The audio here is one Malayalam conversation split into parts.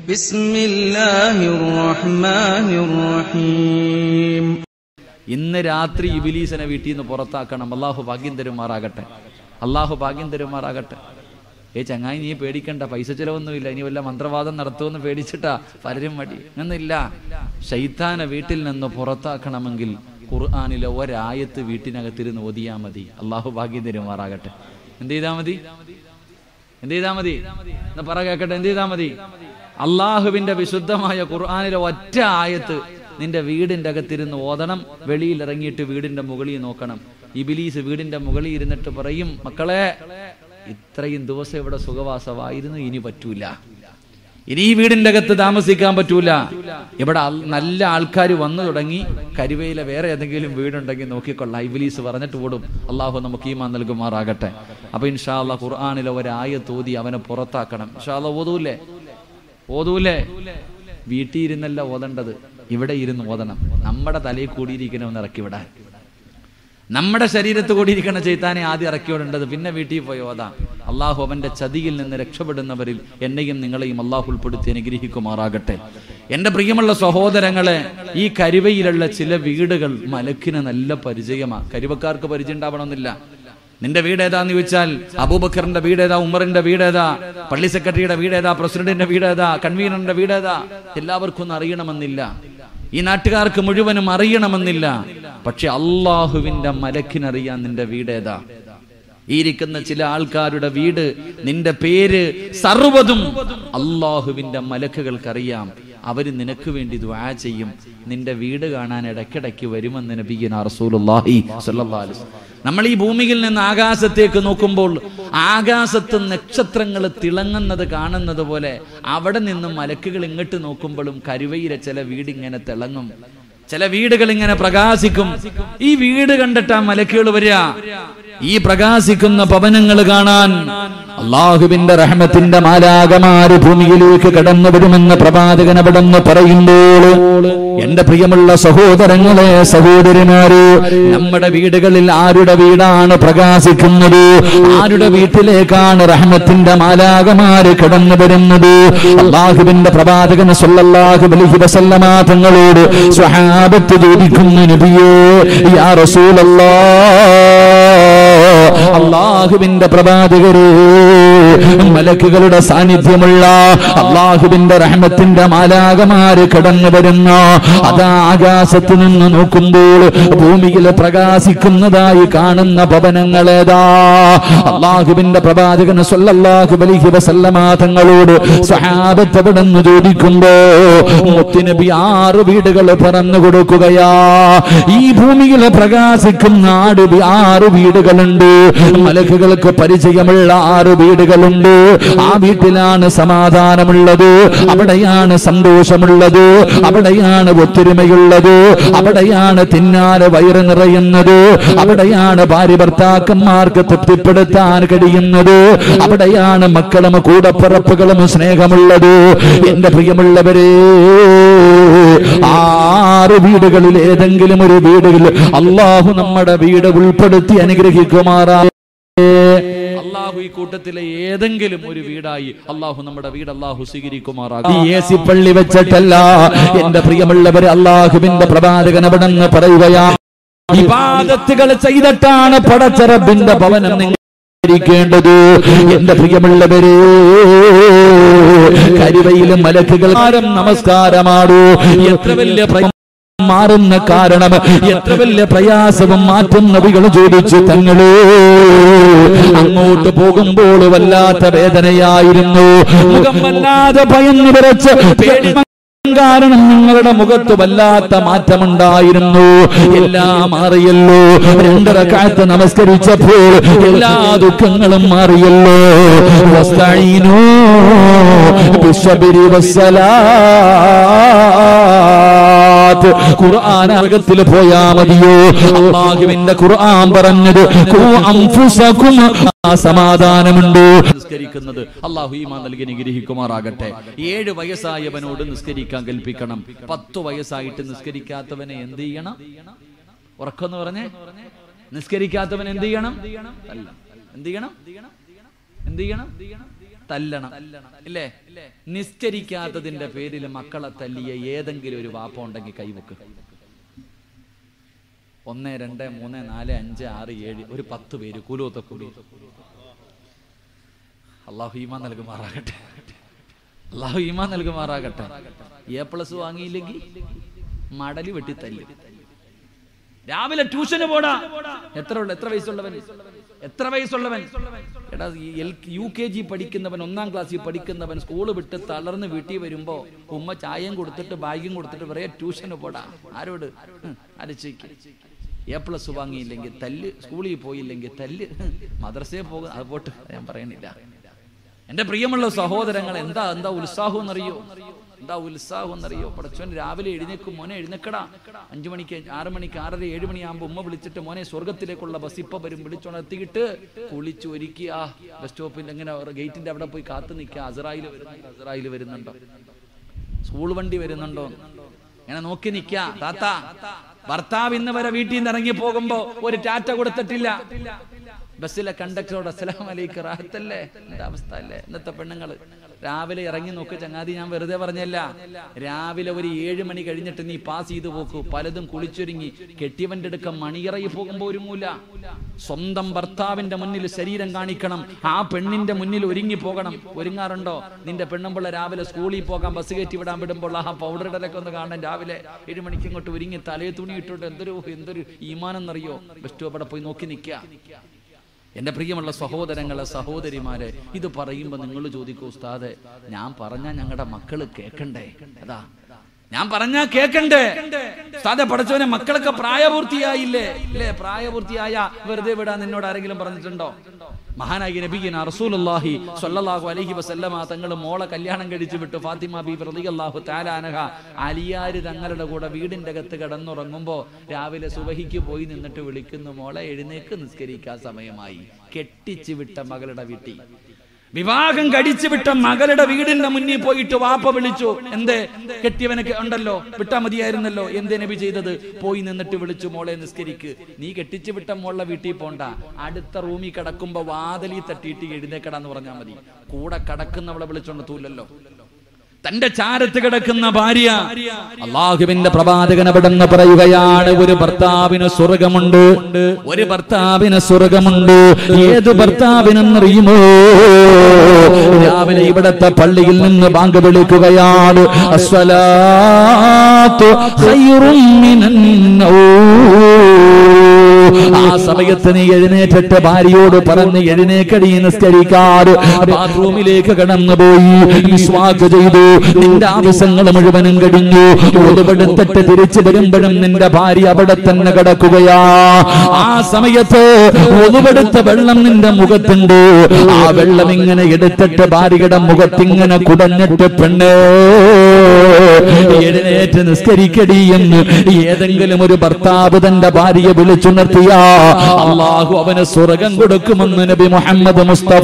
بسم الله الرحمن الرحيم ഇന്ന് രാത്രി ഇബിലീസിനെ വീട്ടിൽ നിന്ന് പുറത്താക്കണം അള്ളാഹു ഭാഗ്യം തരുമാറാകട്ടെ അള്ളാഹു ഭാഗ്യം തരുമാറാകട്ടെ ഏ ചങ്ങായി നീ പേടിക്കണ്ട പൈസ ചെലവൊന്നുമില്ല ഇനി വല്ല മന്ത്രവാദം നടത്തുമെന്ന് പേടിച്ചിട്ടാ പലരും മടി എന്നില്ല ശൈത്താനെ വീട്ടിൽ നിന്ന് പുറത്താക്കണമെങ്കിൽ ഖുർആാനിലെ ഒരായത്ത് വീട്ടിനകത്തിരുന്ന് ഓതിയാ മതി അള്ളാഹു ഭാഗ്യം തരുമാറാകട്ടെ എന്ത് ചെയ്താ മതി എന്ത് ചെയ്താ മതി എന്നാ പറ കേക്കട്ടെ എന്ത് ചെയ്താ മതി അള്ളാഹുവിന്റെ വിശുദ്ധമായ ഖുർആാനിലെ ഒറ്റ ആയത്ത് നിന്റെ വീടിന്റെ അകത്തിരുന്ന് ഓതണം വെളിയിൽ ഇറങ്ങിയിട്ട് വീടിന്റെ മുകളിൽ നോക്കണം ഇബിലീസ് വീടിന്റെ മുകളിൽ ഇരുന്നിട്ട് പറയും മക്കളെ ഇത്രയും ദിവസം ഇവിടെ സുഖവാസമായിരുന്നു ഇനി പറ്റൂല ഇനി ഈ വീടിന്റെ അകത്ത് താമസിക്കാൻ പറ്റൂല ഇവിടെ ആൾ- നല്ല ആൾക്കാർ വന്നു തുടങ്ങി കരുവയിലെ വേറെ ഏതെങ്കിലും വീടുണ്ടെങ്കിൽ നോക്കിക്കൊള്ളാം ഇബിലീസ് പറഞ്ഞിട്ട് ഓടും അള്ളാഹു നമുക്ക് ഈമാൻ നൽകുമാറാകട്ടെ അപ്പൊ ഇൻഷാ അള്ളാഹ് ഖുർആാനിലെ ഒരായ തോതി അവനെ പുറത്താക്കണം ഇൻഷാ അള്ളാഹ് ഓതൂല്ലേ ഓതൂല്ലേ വീട്ടിൽ ഇരുന്നല്ല ഓതേണ്ടത് ഇവിടെ ഇരുന്ന് ഓതണം നമ്മുടെ തലയിൽ കൂടിയിരിക്കണമെന്ന് ഇറക്കി വിടാൻ നമ്മുടെ ശരീരത്ത് കൂടിയിരിക്കണ ചെയ്താനെ ആദ്യം ഇറക്കി വിടേണ്ടത് പിന്നെ വീട്ടിൽ പോയി ഓതാം അള്ളാഹു അവന്റെ ചതിയിൽ നിന്ന് രക്ഷപ്പെടുന്നവരിൽ എന്നെയും നിങ്ങളെയും അള്ളാഹു ഉൾപ്പെടുത്തി അനുഗ്രഹിക്കുമാറാകട്ടെ എന്റെ പ്രിയമുള്ള സഹോദരങ്ങളെ ഈ കരുവയിലുള്ള ചില വീടുകൾ മലക്കിന് നല്ല പരിചയമാ കരുവക്കാർക്ക് പരിചയം ഉണ്ടാവണമെന്നില്ല നിന്റെ വീട് ഏതാന്ന് ചോദിച്ചാൽ അബൂബക്കറിന്റെ വീട് ഏതാ ഉമറിന്റെ വീട് ഏതാ പള്ളി സെക്രട്ടറിയുടെ വീട് ഏതാ പ്രസിഡന്റിന്റെ വീട് ഏതാ കൺവീനറിന്റെ വീട് ഏതാ എല്ലാവർക്കും ഒന്നും അറിയണമെന്നില്ല ഈ നാട്ടുകാർക്ക് മുഴുവനും അറിയണമെന്നില്ല പക്ഷെ അള്ളാഹുവിന്റെ മലക്കിനറിയാൻ നിന്റെ വീട് ഏതാ ഈ ഇരിക്കുന്ന ചില ആൾക്കാരുടെ വീട് നിന്റെ പേര് സർവ്വതും അള്ളാഹുവിന്റെ മലക്കുകൾക്കറിയാം അവര് നിനക്ക് വേണ്ടി ദ്വാ ചെയ്യും നിന്റെ വീട് കാണാൻ ഇടയ്ക്കിടയ്ക്ക് വരുമെന്ന് നബിയന റസൂലുള്ളാഹി സ്വല്ലല്ലാഹു അലൈഹി വസല്ലം. നമ്മൾ ഈ ഭൂമിയിൽ നിന്ന് ആകാശത്തേക്ക് നോക്കുമ്പോൾ ആകാശത്ത് നക്ഷത്രങ്ങൾ തിളങ്ങുന്നത് കാണുന്നത് പോലെ അവിടെ നിന്ന് മലക്കുകൾ ഇങ്ങോട്ട് നോക്കുമ്പോഴും കരുവയിലെ ചില വീടിങ്ങനെ തിളങ്ങും ചില വീടുകൾ ഇങ്ങനെ പ്രകാശിക്കും ഈ വീട് കണ്ടിട്ടാ മലക്കുകൾ വരിക ഈ പ്രകാശിക്കുന്ന ഭവനങ്ങൾ കാണാൻ അള്ളാഹുവിന്റെ റഹ്മത്തിന്റെ മാലാകമാര് ഭൂമിയിലേക്ക് കടന്നു വരുമെന്ന് പ്രവാചകൻ അവിടെ നിന്ന് പറയുമ്പോൾ എന്റെ പ്രിയമുള്ള സഹോദരങ്ങളെ സഹോദരന്മാര് നമ്മുടെ വീടുകളിൽ ആരുടെ വീടാണ് പ്രകാശിക്കുന്നത് ആരുടെ വീട്ടിലേക്കാണ് റഹ്മത്തിന്റെ മാലാകമാര് കടന്നു വരുന്നത് അള്ളാഹുവിന്റെ പ്രവാചകൻ സല്ലല്ലാഹു അലൈഹി വസല്ലമ തങ്ങളോട് സ്വഹാബത്ത് ചോദിക്കുന്നു നബിയേ യാ റസൂലല്ലാഹ് അള്ളാഹുവിന്റെ പ്രവാചകരെ മലക്കുകളുടെ സാന്നിധ്യമുള്ള അള്ളാഹുവിന്റെ റഹ്മത്തിന്റെ മാലാകമാര് കടന്നു വരുന്ന അതാ ആകാശത്ത് നിന്ന് നോക്കുമ്പോൾ ഭൂമിയിൽ പ്രകാശിക്കുന്നതായി കാണുന്ന ഭവനങ്ങളേതാ അള്ളാഹുവിന്റെ പ്രവാചകൻ സല്ലല്ലാഹു അലൈഹി വസല്ലമ തങ്ങളോട് സഹാബത്ത് അവിടെ നിന്ന് ചോദിക്കുമ്പോ മുത്തുനബി ആറ് വീടുകൾ പറഞ്ഞു കൊടുക്കുകയാ ഈ ഭൂമിയിൽ പ്രകാശിക്കുന്ന ആട് വി- ആറ് വീടുകളുണ്ട് മലക്കുകൾക്ക് പരിചയമുള്ള ആറ് വീടുകളുണ്ട് ആ വീട്ടിലാണ് സമാധാനമുള്ളത് അവിടെയാണ് സന്തോഷമുള്ളത് അവിടെയാണ് ഒത്തൊരുമയുള്ളത് അവിടെയാണ് തിന്നാല് വയറ് നിറയുന്നത് അവിടെയാണ് ഭാര്യ ഭർത്താക്കന്മാർക്ക് തൃപ്തിപ്പെടുത്താൻ കഴിയുന്നത് അവിടെയാണ് മക്കളും കൂടപ്പിറപ്പുകളും സ്നേഹമുള്ളത് എന്റെ പ്രിയമുള്ളവരെ ആറ് വീടുകളിൽ ഏതെങ്കിലും ഒരു വീടുകളിൽ അള്ളാഹു നമ്മുടെ വീട് ഉൾപ്പെടുത്തി അനുഗ്രഹിക്കുമാറാ അള്ളാഹു ഈ കൂട്ടത്തിലെ ഏതെങ്കിലും ഒരു വീടായി അള്ളാഹു നമ്മുടെ വീട് അള്ളാഹു സ്വീകരിക്കുമാറാകും ഈ എ സി പള്ളി വെച്ചിട്ടല്ല എന്റെ പ്രിയമുള്ളവരെ അള്ളാഹുവിന്റെ പ്രവാചകൻ അവിടെ നിന്ന് പറയുകയാ വിവാദത്തുകൾ ചെയ്തിട്ടാണ് പടച്ചറബിന്റെ ഭവനം നിങ്ങൾ ിക്കേണ്ടത് എന്റെ പ്രിയമുള്ളവരെ കരിവയിലും മലക്കുകൾ ആരം നമസ്കാരമാടൂ എത്ര വലിയ പ്രയ- മാറുന്ന കാരണം എത്ര വലിയ പ്രയാസവും മാറ്റം നബികൾ ചോദിച്ചു തങ്ങളെ അങ്ങോട്ട് പോകുമ്പോൾ വല്ലാത്ത വേദനയായിരുന്നു മുഖം വല്ലാതെ ഭയന്നു വിറച്ച് പേടി കാരണം നിങ്ങളുടെ മുഖത്ത് വല്ലാത്ത മാറ്റമുണ്ടായിരുന്നു എല്ലാം മാറിയല്ലോ രണ്ടര കാലത്ത് നമസ്കരിച്ചപ്പോൾ എല്ലാ ദുഃഖങ്ങളും മാറിയല്ലോ വസ്തഈനൂ ബിസ്സബ്രി വസ്സലാത്ത് ഖുർആൻ അർഗത്തിൽ പോയാ മതിയോ അള്ളാഹുവിന്റെ ഖുർആൻ പറഞ്ഞത് ഖു അൻഫുസകും ആ സമാധാനമുണ്ട് നിസ്കരിക്കുന്നത് അള്ളാഹു ഈമാൻ നൽകി അനുഗ്രഹിക്കുമാറാകട്ടെ ഏഴ് വയസ്സായവനോട് നിസ്കരിക്കാൻ കൽപ്പിക്കണം പത്ത് വയസ്സായിട്ട് നിസ്കരിക്കാത്തവനെ എന്ത് ചെയ്യണം ഉറക്കെന്ന് പറഞ്ഞേ നിസ്കരിക്കാത്തവൻ എന്ത് ചെയ്യണം അല്ല എന്ത് ചെയ്യണം എന്ത് ചെയ്യണം തല്ലണം ഇല്ലേ നിസ്കരിക്കാത്തതിന്റെ പേരിൽ മക്കളെ തല്ലിയ ഏതെങ്കിലും ഒരു വാപ്പ ഉണ്ടെങ്കിൽ കൈവക്ക് ഒന്ന് രണ്ട് മൂന്ന് നാല് അഞ്ച് ആറ് ഏഴ് ഒരു പത്ത് പേര് കൂലൂത്ത കൂലി അള്ളാഹു ഈമാൻ നൽകുമാറാകട്ടെ അള്ളാഹു ഈമാൻ നൽകുമാറാകട്ടെ എ പ്ലസ് വാങ്ങിയില്ലെങ്കിൽ മടലി വെട്ടി തല്ലി രാവിലെ ട്യൂഷന് പോടാ എത്ര ഉള്ള എത്ര വയസ്സുള്ളവൻ എത്ര വയസ്സുള്ളവൻ എടാ ഈ എൽ യു കെ ജി പഠിക്കുന്നവൻ ഒന്നാം ക്ലാസ്സിൽ പഠിക്കുന്നവൻ സ്കൂൾ വിട്ട് തളർന്ന് വീട്ടിൽ വരുമ്പോ ഉമ്മ ചായയും കൊടുത്തിട്ട് ബാഗും കൊടുത്തിട്ട് പറയാ ട്യൂഷന് പോടാ ആരോട് അരച്ചേക്ക് എ പ്ലസ് വാങ്ങിയില്ലെങ്കിൽ തല്ല് സ്കൂളിൽ പോയില്ലെങ്കിൽ തല്ല് മദ്രസയിൽ പോകുക അത് പോട്ട് ഞാൻ പറയണില്ല എന്റെ പ്രിയമുള്ള സഹോദരങ്ങൾ എന്താ എന്താ ഉത്സാഹം എന്നറിയോ എന്താ ഉത്സാഹം എന്നറിയോ പടച്ചോൻ രാവിലെ എഴുന്നേക്കും മോനെ എഴുന്നേക്കടാ അഞ്ചു മണിക്ക് ആറ് മണിക്ക് ആറര ഏഴ് മണിയാകുമ്പോൾ ഉമ്മ വിളിച്ചിട്ട് മോനെ സ്വർഗത്തിലേക്കുള്ള ബസ് ഇപ്പൊ വരും വിളിച്ചുണർത്തിയിട്ട് കുളിച്ച് ഒരുക്കുക ബസ് സ്റ്റോപ്പിൽ ഇങ്ങനെ ഗേറ്റിന്റെ അവിടെ പോയി കാത്തു നിൽക്കുക അസറായിൽ വരുന്നുണ്ടോ അസറായിൽ വരുന്നുണ്ടോ സ്കൂൾ വണ്ടി വരുന്നുണ്ടോ ഇങ്ങനെ നോക്കി നിക്ക താത്ത ഭർത്താവ് ഇന്ന് വരെ വീട്ടിൽ നിന്ന് ഇറങ്ങി പോകുമ്പോ ഒരു ടാറ്റ കൊടുത്തിട്ടില്ല ബസ്സിലെ കണ്ടക്ടറോട് അസ്സലാം അലൈക്ക് റാഹത്തല്ലേ എന്താ അവസ്ഥ അല്ലേ ഇന്നത്തെ പെണ്ണുങ്ങള് രാവിലെ ഇറങ്ങി നോക്ക് ചങ്ങാതി ഞാൻ വെറുതെ പറഞ്ഞല്ല രാവിലെ ഒരു ഏഴ് മണി കഴിഞ്ഞിട്ട് നീ പാസ് ചെയ്തു പോക്കൂ പലതും കുളിച്ചൊരുങ്ങി കെട്ടിയവന്റെ അടുക്ക മണിയറയിൽ പോകുമ്പോ ഒരുങ്ങൂല സ്വന്തം ഭർത്താവിന്റെ മുന്നിൽ ശരീരം കാണിക്കണം ആ പെണ്ണിന്റെ മുന്നിൽ ഒരുങ്ങി പോകണം ഒരുങ്ങാറുണ്ടോ നിന്റെ പെണ്ണുമ്പിള്ള രാവിലെ സ്കൂളിൽ പോകാൻ ബസ് കയറ്റി വിടാൻ വിടുമ്പോൾ ആ പൗഡർ ഇടലൊക്കെ ഒന്ന് കാണാൻ രാവിലെ ഏഴ് മണിക്ക് ഇങ്ങോട്ട് ഒരുങ്ങി തലയെ തുണി ഇട്ടിട്ട് എന്തൊരു എന്തൊരു ഈമാനെന്നറിയോ ബസ് സ്റ്റോപ്പ് അവിടെ പോയി നോക്കി നിൽക്കുക എന്റെ പ്രിയമുള്ള സഹോദരങ്ങളെ സഹോദരിമാരെ ഇത് പറയുമ്പോൾ നിങ്ങൾ ചോദിക്കൂ ഉസ്താദെ ഞാൻ പറഞ്ഞാൽ ഞങ്ങളുടെ മക്കള് കേക്കണ്ടേ അതാ ഞാൻ പറഞ്ഞാ കേക്കണ്ടേ ഉസ്താദെ പഠിച്ചവനെ മക്കളൊക്കെ പ്രായപൂർത്തിയായില്ലേ ഇല്ലേ പ്രായപൂർത്തിയായ വെറുതെ വിടാൻ നിന്നോട് ആരെങ്കിലും പറഞ്ഞിട്ടുണ്ടോ മഹാനായി നബിഗിന റസൂലുള്ളാഹി സ്വല്ലല്ലാഹു അലൈഹി വസല്ലമ തങ്ങൾ മോളെ കല്യാണം കഴിച്ചു വിട്ടു ഫാത്തിമ ബി റളിയല്ലാഹു തആലാനഹ അലിയാര് തങ്ങളുടെ കൂടെ വീടിന്റെ അകത്ത് കിടന്നുറങ്ങുമ്പോ രാവിലെ സുബഹിക്ക് പോയി നിന്നിട്ട് വിളിക്കുന്നു മോളെ എഴുന്നേക്ക് നിസ്കരിക്കാൻ സമയമായി കെട്ടിച്ചു വിട്ട മകളുടെ വീട്ടിൽ വിവാഹം കഴിച്ചു വിട്ട മകളുടെ വീടിന്റെ മുന്നിൽ പോയിട്ട് വാപ്പ വിളിച്ചു എന്തേ കെട്ടിയവനൊക്കെ ഉണ്ടല്ലോ വിട്ടാ മതിയായിരുന്നല്ലോ എന്തേ നബി ചെയ്തത് പോയി നിന്നിട്ട് വിളിച്ചു മോളെ നിസ്കരിക്ക് നീ കെട്ടിച്ചു വിട്ട മോളെ വീട്ടിൽ പോണ്ട അടുത്ത റൂമിൽ കിടക്കുമ്പോ വാതിലി തട്ടിയിട്ട് എഴുന്നേക്കടാന്ന് പറഞ്ഞാൽ മതി കൂടെ കടക്കുന്നവളെ വിളിച്ചോണ്ട് തൂല്ലല്ലോ തന്റെ ചാരത്ത് കിടക്കുന്ന ഭാര്യ അള്ളാഹുവിന്റെ പ്രവാചകൻ അവിടെന്ന് പറയുകയാണ് ഒരു ഭർത്താവിന് സ്വർഗമുണ്ട് ഒരു ഭർത്താവിന് സ്വർഗമുണ്ട് ഏത് ഭർത്താവിനെന്നറിയുമോ രാവിലെ ഇവിടത്തെ പള്ളിയിൽ നിന്ന് ബാങ്ക് വിളിക്കുകയാണ് അസ്വലാത്തു ഖൈറും മിനൻ നൗം. ആ സമയത്ത് നീ എഴുന്നേറ്റിട്ട് ഭാര്യയോട് പറഞ്ഞ് എഴുന്നേക്കടി നിസ്കരിക്കാറ് ബാത്റൂമിലേക്ക് കടന്നുപോയി വിശ്വാസ ചെയ്തു നിന്റെ ആവശ്യങ്ങൾ മുഴുവനും കഴിഞ്ഞു ഒതുപെടുത്തിട്ട് തിരിച്ചു വരുമ്പോഴും നിന്റെ ഭാര്യ അവിടെ തന്നെ കിടക്കുകയാ ആ സമയത്ത് ഒതുപെടുത്ത വെള്ളം നിന്റെ മുഖത്തുണ്ട് ആ വെള്ളം ഇങ്ങനെ എടുത്തിട്ട് ഭാര്യയുടെ മുഖത്തിങ്ങനെ കുടഞ്ഞിട്ട് പെണ്ണ് എഴുന്നേറ്റ് നിസ്കരിക്കടി എന്ന് ഏതെങ്കിലും ഒരു ഭർത്താവ് തന്റെ ഭാര്യയെ വിളിച്ചുണർത്തിയ അള്ളാഹു അവന് സ്വർഗം കൊടുക്കുമെന്ന് നബി മുഹമ്മദ് മുസ്തഫ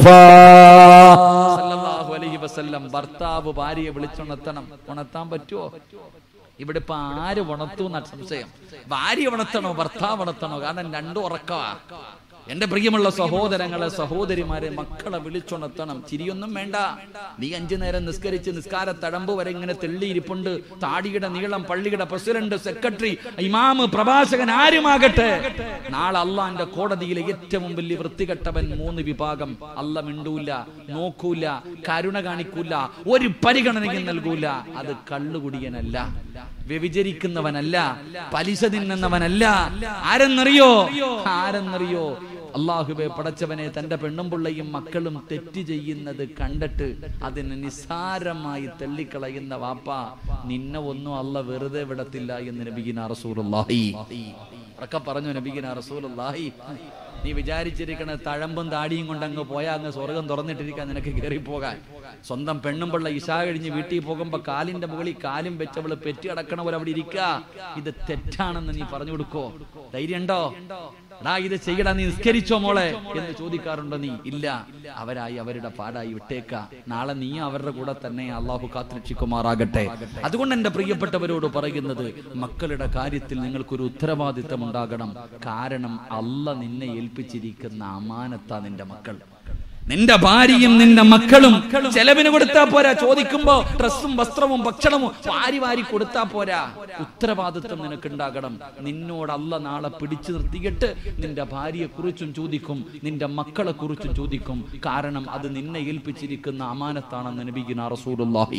സല്ലല്ലാഹു അലൈഹി വസല്ലം ഭർത്താവ് ഭാര്യയെ വിളിച്ചുണർത്തണം ഉണർത്താൻ പറ്റുമോ ഇവിടെ ഇപ്പൊ ആര് ഉണർത്തു എന്ന സംശയം ഭാര്യ ഉണർത്തണോ ഭർത്താവ് ഉണർത്തണോ കാരണം രണ്ടും ഉറക്കമാ എന്റെ പ്രിയമുള്ള സഹോദരങ്ങളെ സഹോദരിമാരെ മക്കളെ വിളിച്ചുണർത്തണം ചിരിയൊന്നും വേണ്ട നീ അഞ്ചു നേരം നിസ്കരിച്ച് നിസ്കാര തടമ്പ് വരെ ഇങ്ങനെ തെള്ളിയിരിപ്പുണ്ട് താടിയുടെ നീളം പള്ളിയുടെ പ്രസിഡന്റ് സെക്രട്ടറി ഇമാമ് പ്രഭാഷകൻ ആരുമാകട്ടെ നാളെ അള്ളാന്റെ കോടതിയിലെ ഏറ്റവും വലിയ വൃത്തികെട്ടവൻ മൂന്ന് വിഭാഗം അല്ല മിണ്ടൂല നോക്കൂല കരുണ കാണിക്കൂല ഒരു പരിഗണനയും നൽകൂല അത് കള്ളുകുടിയനല്ല വ്യഭിചരിക്കുന്നവനല്ല പലിശ തിന്നുന്നവനല്ല ആരെന്നറിയോ ആരെന്നറിയോ അള്ളാഹുബെ പടച്ചവനെ തന്റെ പെണ്ണും പിള്ളയും മക്കളും തെറ്റ് ചെയ്യുന്നത് കണ്ടിട്ട് അതിന് നിസ്സാരമായി തള്ളിക്കളയുന്ന വാപ്പ നിന്നെ ഒന്നും അല്ല വെറുതെ വിടത്തില്ല എന്ന് നബിഗിന റസൂലുള്ളാഹി ഉറക്കെ പറഞ്ഞു നബിഗിന റസൂലുള്ളാഹി നീ വിചാരിച്ചിരിക്കണ തഴമ്പും താടിയും കൊണ്ട് അങ്ങ് പോയാ അങ്ങ് സ്വർഗം തുറന്നിട്ടിരിക്കാൻ നിനക്ക് കയറി പോകാൻ സ്വന്തം പെണ്ണും പിള്ള ഇശാ കഴിഞ്ഞ് വീട്ടിൽ പോകുമ്പോ കാലിന്റെ മുകളിൽ കാലും വെച്ചവള് പെറ്റി അടക്കണ പോലെ അവിടെ ഇരിക്ക ഇത് തെറ്റാണെന്ന് നീ പറഞ്ഞു കൊടുക്കോ ധൈര്യം ഉണ്ടോ എടാ ഇത് ചെയ്യടാ നീ നിസ്കരിച്ചോ മോളെ എന്ന് ചോദിക്കാറുണ്ടോ നീ ഇല്ല അവരായി അവരുടെ പാടായി വിട്ടേക്ക നാളെ നീ അവരുടെ കൂടെ തന്നെ അള്ളാഹു കാത്തുരക്ഷിക്കുമാറാകട്ടെ അതുകൊണ്ട് എന്റെ പ്രിയപ്പെട്ടവരോട് പറയുന്നത് മക്കളുടെ കാര്യത്തിൽ നിങ്ങൾക്കൊരു ഉത്തരവാദിത്തം ഉണ്ടാകണം കാരണം അല്ല നിന്നെ ഏൽപ്പിച്ചിരിക്കുന്ന അമാനത്താ നിന്റെ മക്കൾ നിന്റെ ഭാര്യയും നിന്റെ മക്കളും ചെലവിന് കൊടുത്താ പോരാ ചോദിക്കുമ്പോ ഡ്രസ്സും വസ്ത്രവും ഭക്ഷണവും വാരി വാരി കൊടുത്താ പോരാ ഉത്തരവാദിത്വം നിനക്കുണ്ടാകണം നിന്നോട് അല്ല നാളെ പിടിച്ചു നിർത്തിയിട്ട് നിന്റെ ഭാര്യയെ കുറിച്ചും ചോദിക്കും നിന്റെ മക്കളെ കുറിച്ചും ചോദിക്കും കാരണം അത് നിന്നെ ഏൽപ്പിച്ചിരിക്കുന്ന അമാനത്താണെന്ന് നബിഗിന റസൂലുള്ളാഹി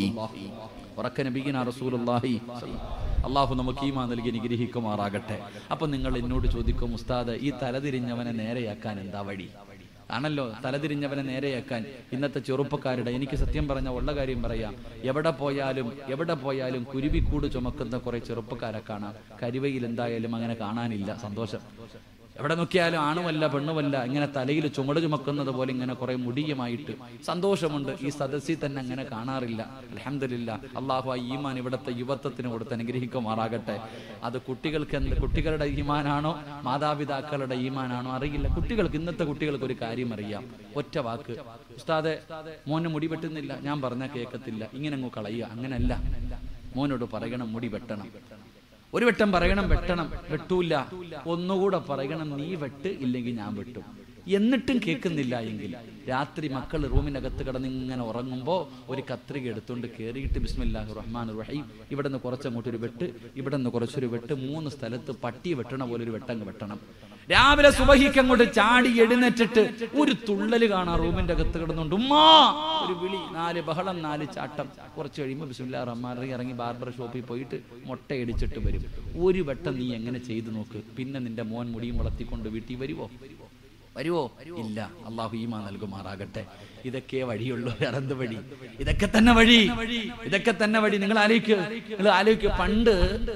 ഉറക്ക നബിഗിന റസൂലുള്ളാഹി അള്ളാഹു നമുക്ക് ഈമാ നൽകി അനുഗ്രഹിക്കുമാറാകട്ടെ അപ്പൊ നിങ്ങൾ എന്നോട് ചോദിക്കും ഉസ്താദ് ഈ തലതിരിഞ്ഞവനെ നേരെയാക്കാൻ എന്താ വഴി ആണല്ലോ തലതിരിഞ്ഞവനെ നേരെയാക്കാൻ ഇന്നത്തെ ചെറുപ്പക്കാരുടെ എനിക്ക് സത്യം പറഞ്ഞ ഉള്ള കാര്യം പറയാം എവിടെ പോയാലും എവിടെ പോയാലും കുരുവിക്കൂട് ചുമക്കുന്ന കുറെ ചെറുപ്പക്കാരെ കാണാം കരുവയിൽ എന്തായാലും അങ്ങനെ കാണാനില്ല സന്തോഷം എവിടെ നോക്കിയാലും ആണുമല്ല പെണ്ണുമല്ല ഇങ്ങനെ തലയിൽ ചുമട് ചുമക്കുന്നത് പോലെ ഇങ്ങനെ കുറെ മുടിയുമായിട്ട് സന്തോഷമുണ്ട് ഈ സദസ്സിൽ തന്നെ അങ്ങനെ കാണാറില്ല അലഹമില്ല അള്ളാഹു ആ ഈമാൻ ഇവിടുത്തെ യുവത്വത്തിന് കൊടുത്ത് അനുഗ്രഹിക്കുമാറാകട്ടെ അത് കുട്ടികൾക്ക് എന്ത് കുട്ടികളുടെ ഈമാനാണോ മാതാപിതാക്കളുടെ ഈമാനാണോ അറിയില്ല കുട്ടികൾക്ക് ഇന്നത്തെ കുട്ടികൾക്ക് ഒരു കാര്യം അറിയാം ഒറ്റ വാക്ക് ഉസ്താദെ മോന് മുടി വെട്ടുന്നില്ല ഞാൻ പറഞ്ഞാൽ കേൾക്കത്തില്ല ഇങ്ങനെ അങ്ങ് കളയുക അങ്ങനല്ല മോനോട് പറയണം മുടി വെട്ടണം ഒരു വട്ടം പറയണം വെട്ടണം വെട്ടൂല ഒന്നുകൂടെ പറയണം നീ വെട്ട് ഇല്ലെങ്കിൽ ഞാൻ വെട്ടും എന്നിട്ടും കേൾക്കുന്നില്ല എങ്കിൽ രാത്രി മക്കൾ റൂമിനകത്ത് കിടന്ന് ഇങ്ങനെ ഉറങ്ങുമ്പോൾ ഒരു കത്രിക എടുത്തുകൊണ്ട് കയറിയിട്ട് ബിസ്മില്ലാഹി റഹ്മാൻ റഹീം ഇവിടെ നിന്ന് കുറച്ചങ്ങോട്ട് ഒരു വെട്ട് ഇവിടെ നിന്ന് കുറച്ചൊരു വെട്ട് മൂന്ന് സ്ഥലത്ത് പട്ടി വെട്ടണ പോലെ ഒരു വെട്ടങ്ങ് വെട്ടണം രാവിലെ സുബഹിക്ക് അങ്ങോട്ട് ചാടി എഴുന്നേറ്റിട്ട് ഒരു തുള്ളല് കാണാം റൂമിന്റെ അകത്ത് കിടന്നുകൊണ്ട് ഉമ്മാ ഒരു വിളി നാല് ബഹളം നാല് ചാട്ടം കുറച്ച് കഴിയുമ്പോൾ ബിസ്മില്ലാ റഹ്മാൻ റഹീം ഇറങ്ങി ബാർബർ ഷോപ്പിൽ പോയിട്ട് മുട്ടയടിച്ചിട്ട് വരും ഒരു വട്ടം നീ എങ്ങനെ ചെയ്തു നോക്ക് പിന്നെ നിന്റെ മോൻ മുടിയും വളർത്തിക്കൊണ്ട് വീട്ടിൽ വരുവോ വരുവോ ഇല്ല അള്ളാഹു ഈമാ നൽകുമാറാകട്ടെ ഇതൊക്കെ വഴിയുള്ളൂ വേറെന്ത് വഴി ഇതൊക്കെ തന്നെ വഴി ഇതൊക്കെ തന്നെ വഴി നിങ്ങൾ ആലോചിക്കുക നിങ്ങൾ ആലോചിക്കുക പണ്ട്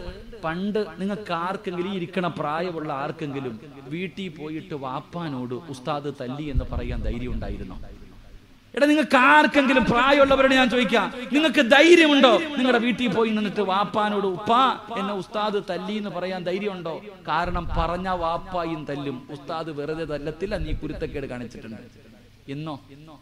പണ്ട് നിങ്ങൾക്ക് ആർക്കെങ്കിലും ഈ ഇരിക്കണ പ്രായമുള്ള ആർക്കെങ്കിലും വീട്ടിൽ പോയിട്ട് വാപ്പാനോട് ഉസ്താദ് തല്ലി എന്ന് പറയാൻ ധൈര്യം ഉണ്ടായിരുന്നോ എടാ നിങ്ങൾക്ക് ആർക്കെങ്കിലും പ്രായമുള്ളവരോട് ഞാൻ ചോദിക്കാം നിങ്ങൾക്ക് ധൈര്യമുണ്ടോ നിങ്ങളുടെ വീട്ടിൽ പോയി നിന്നിട്ട് വാപ്പാനോട് ഉപ്പാ എന്നെ ഉസ്താദ് തല്ലി എന്ന് പറയാൻ ധൈര്യമുണ്ടോ കാരണം പറഞ്ഞ വാപ്പായും തല്ലും ഉസ്താദ് വെറുതെ തല്ലത്തില്ല നീ കുരുത്തക്കേട് കാണിച്ചിട്ടുണ്ട് ഇന്നോ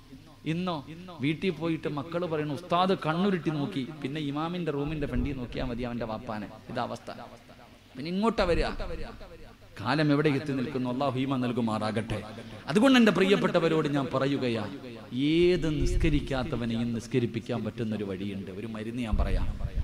ഇന്നോ വീട്ടിൽ പോയിട്ട് മക്കൾ പറയുന്നു ഉസ്താദ് കണ്ണുരുട്ടി നോക്കി പിന്നെ ഇമാമിന്റെ റൂമിന്റെ ഫ്രണ്ടിൽ നോക്കിയാൽ മതി അവന്റെ വാപ്പാനെ ഇതാ അവസ്ഥ പിന്നെ ഇങ്ങോട്ടാ വരിക കാലം എവിടെ എത്തി നിൽക്കുന്നു അള്ളാഹു ഹീമ നൽകുമാറാകട്ടെ അതുകൊണ്ട് എൻ്റെ പ്രിയപ്പെട്ടവരോട് ഞാൻ പറയുകയാണ് ഏത് നിസ്കരിക്കാത്തവനെയും നിസ്കരിപ്പിക്കാൻ പറ്റുന്ന ഒരു വഴിയുണ്ട് ഒരു മരുന്ന് ഞാൻ പറയാം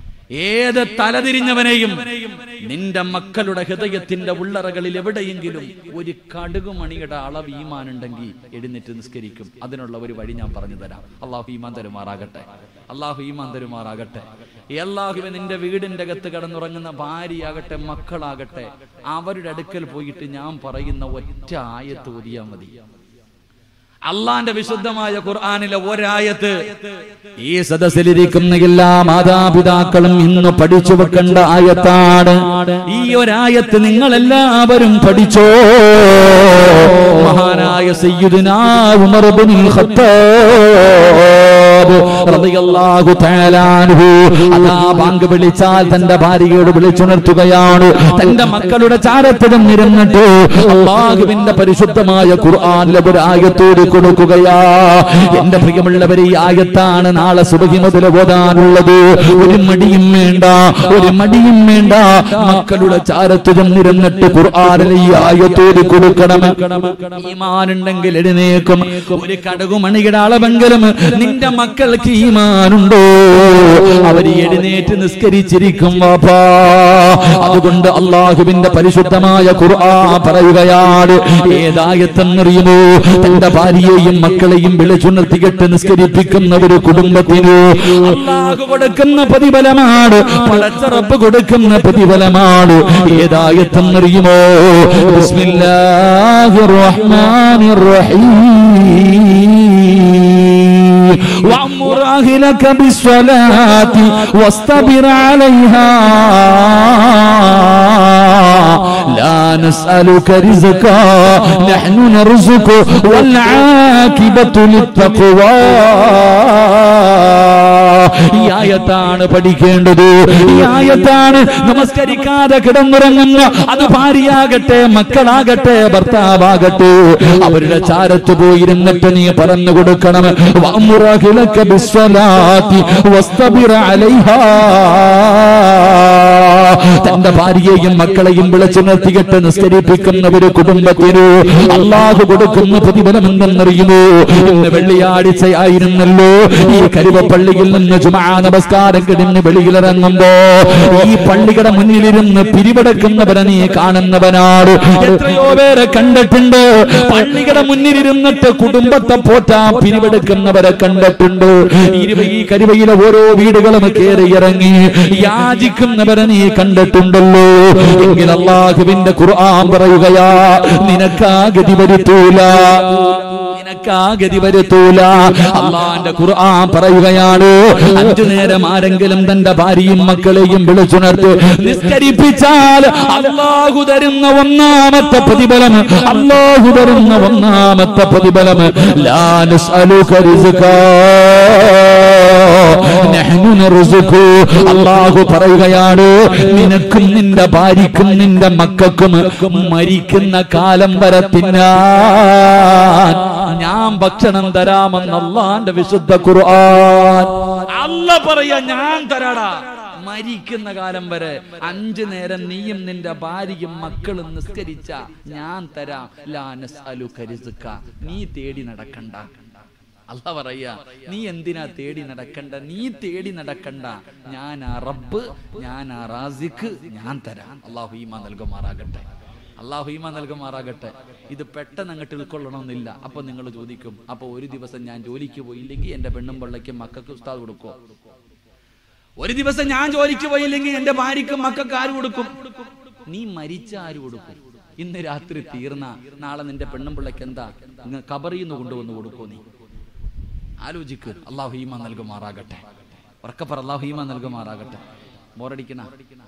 ഏത് തലതിരിഞ്ഞവനെയും നിന്റെ മക്കളുടെ ഹൃദയത്തിന്റെ ഉള്ളറകളിൽ എവിടെയെങ്കിലും ഒരു കടുകുമണിയുടെ അളവ് ഈമാനുണ്ടെങ്കിൽ എഴുന്നേറ്റ് നിസ്കരിക്കും അതിനുള്ള ഒരു വഴി ഞാൻ പറഞ്ഞു തരാം അള്ളാഹു ഈമാൻ തരുമാറാകട്ടെ അള്ളാഹു ഈമാൻ തരുമാറാകട്ടെ അള്ളാഹുവെ നിന്റെ വീടിന്റെ അകത്ത് കിടന്നുറങ്ങുന്ന ഭാര്യയാകട്ടെ മക്കളാകട്ടെ അവരുടെ അടുക്കൽ പോയിട്ട് ഞാൻ പറയുന്ന ഒറ്റ ആയത്ത് ഓതിയാ മതി അള്ളാന്റെ വിശുദ്ധമായ ഖുർആാനിലെ ഒരായത്ത് ഈ സദസ്സിലിരിക്കുന്ന എല്ലാ മാതാപിതാക്കളും ഇന്ന് പഠിച്ചു വെക്കേണ്ട ആയത്താണ് ഈ ഒരായത്ത് നിങ്ങൾ എല്ലാവരും പഠിച്ചോ മഹാനായ സയ്യിദുനാ ഉമർ ഇബ്നുൽ ഖത്താബ് റളിയല്ലാഹു തആല അൻഹു അതാ ബാങ്ക് വിളിച്ചാൽ തന്റെ ഭാര്യയോട് വിളിച്ചുണർത്തുകയാണ് തന്റെ മക്കളുടെ ചാരത്തിലും നിരന്നിട്ട് അള്ളാഹുവിന്റെ പരിശുദ്ധമായ ഖുർആനിലെ ഒരു ആയത്തോട് കൊടുക്കുകയാ എന്റെ പ്രിയമുള്ളവരെ ഈ ആയത്താണ് നാളെ സുബഹി മുതൽ ഓതാനുള്ളത് ഒരു മടിയും വേണ്ട ഒരു മടിയും വേണ്ട മക്കളുടെ ചാരത്തിലും നിരന്നിട്ട് ഖുർആനിലെ ഈ ആയത്തോട് കൊടുക്കണം ഈമാനുണ്ടെങ്കിൽ എഴുന്നേക്കും ഒരു കടകുമണിയുടെ അളവെങ്കിലും നിന്റെ മക്കൾക്ക് ഈമാനുണ്ടോ അവര് എഴുന്നേറ്റ് നിസ്കരിച്ചിരിക്കും വാപ്പാ അതുകൊണ്ട് അള്ളാഹുവിന്റെ പരിശുദ്ധമായ ഖുർആ പറയുകയാണ് ഏതായത്തെന്നറിയുമോ തന്റെ ഭാര്യയെയും മക്കളെയും വിളിച്ചുണർത്തിയിട്ട് നിസ്കരിപ്പിക്കുന്ന ഒരു കുടുംബത്തിന് അള്ളാഹു കൊടുക്കുന്ന പ്രതിഫലമാണ് പടച്ചറപ്പ് കൊടുക്കുന്ന പ്രതിഫലമാണ് ഏതായത്തെന്നറിയുമോ ബിസ്മില്ലാഹിർ റഹ്മാനിർ റഹീം وأمر أهلك بالصلاة واصطبر عليها لا نسألك رزقا نحن نرزقك والعاقبة للتقوى ഈ ആയത്താണ് പഠിക്കേണ്ടത് ഈ ആയത്താണ് നമസ്കരിക്കാതെ കിടന്നുറങ്ങുന്ന അത് ഭാര്യയാകട്ടെ മക്കളാകട്ടെ ഭർത്താവാകട്ടെ അവരുടെ ചാരത്ത് പോയിരുന്നിട്ട് നീ പറഞ്ഞു കൊടുക്കണം വഅമുറഹിലക ബിസ്സലാത്തി വസ്തബിർ അലൈഹാ തന്റെ ഭാര്യയെയും മക്കളെയും വിളിച്ചു നിർത്തിയിട്ട് നിസ്കരിപ്പിക്കുന്ന ഒരു കുടുംബത്തിന് അള്ളാഹു കൊടുക്കുന്ന പ്രതിഫലം എന്തെന്നറിയുമോ ഇന്ന് വെള്ളിയാഴ്ചയായിരുന്നല്ലോ ഈ കരുവപ്പള്ളിയിൽ നിന്ന് ജുമാ നമസ്കാരം കിടന്ന് വെളിയിലിറങ്ങുമ്പോ ഈ പള്ളിയുടെ മുന്നിലിരുന്ന് പിരിവെടുക്കുന്നവരെ നീ കാണുന്നവനാണ് എത്രയോ പേരെ കണ്ടിട്ടുണ്ട് പള്ളിയുടെ മുന്നിലിരുന്നിട്ട് കുടുംബത്തെ പോറ്റാ പിരിവെടുക്കുന്നവരെ കണ്ടിട്ടുണ്ട് ഇരുവ- ഈ കരുവയിലെ ഓരോ വീടുകളും കയറി ഇറങ്ങി യാചിക്കുന്നവരെ നീ കണ്ടിട്ടുണ്ടല്ലോ എങ്കിൽ അള്ളാഹുവിന്റെ ഖുർആൻ പറയുകയാ നിനക്കാ ഗതി വരുത്തൂല നിനക്കാ ഗതി വരുത്തൂല അള്ളാന്റെ ഖുർആൻ പറയുകയാണ് അഞ്ചു നേരം ആരെങ്കിലും തന്റെ ഭാര്യയും മക്കളെയും വിളിച്ചുണർത്ത് നിസ്കരിപ്പിച്ചാൽ അള്ളാഹു തരുന്ന ഒന്നാമത്തെ പ്രതിഫലം അള്ളാഹു തരുന്ന ഒന്നാമത്തെ പ്രതിഫലം ലാ നസ്അലുക റിസ്കാ നഹ്നു നർസുഖു അള്ളാഹു പറയുകയാണ് നിനക്കും നിന്റെ ഭാര്യക്കും നിന്റെ മക്കൾക്കും മരിക്കുന്ന കാലം വരെ തിന്നാൻ ഞാൻ ഭക്ഷണം തരാമെന്ന് അള്ളാന്റെ വിശുദ്ധ ഖുർആൻ അല്ല പറയാ ഞാൻ തരാടാ മരിക്കുന്ന കാലം വരെ അഞ്ചു നേരം നീയും നിന്റെ ഭാര്യയും മക്കളും നിസ്കരിച്ച ഞാൻ തരാം ലാനസ് അലു കരിസുക്ക നീ തേടി നടക്കണ്ട അല്ല പറയാ നീ എന്തിനാ തേടി നടക്കണ്ട നീ തേടി നടക്കണ്ട ഞാൻ ആ റബ്ബ് ഞാൻ ആ റാസിഖ് ഞാൻ തരാം അള്ളാഹു ഈമ നൽകുമാറാകട്ടെ അള്ളാഹു ഈമ നൽകുമാറാകട്ടെ ഇത് പെട്ടെന്ന് അങ്ങോട്ട് ഉൾക്കൊള്ളണമെന്നില്ല അപ്പൊ നിങ്ങൾ ചോദിക്കും അപ്പൊ ഒരു ദിവസം ഞാൻ ജോലിക്ക് പോയില്ലെങ്കിൽ എന്റെ പെണ്ണും പിള്ളയ്ക്കും മക്കൾക്ക് ഉസ്താദ് കൊടുക്കോ ഒരു ദിവസം ഞാൻ ജോലിക്ക് പോയില്ലെങ്കിൽ എന്റെ ഭാര്യക്കും മക്കൾക്ക് ആര് കൊടുക്കും നീ മരിച്ച ആര് കൊടുക്കും ഇന്ന് രാത്രി തീർന്ന നാളെ നിന്റെ പെണ്ണും പിള്ളയ്ക്ക് എന്താ നിങ്ങൾ കബറിൽ നിന്ന് കൊണ്ടുവന്ന് കൊടുക്കോ നീ ആലോചിക്ക് അള്ളാഹു ഹീമ നൽകുമാറാകട്ടെ ഉറക്കപ്പറ അള്ളാഹു ഹീമ നൽകുമാറാകട്ടെ ബോറടിക്കണ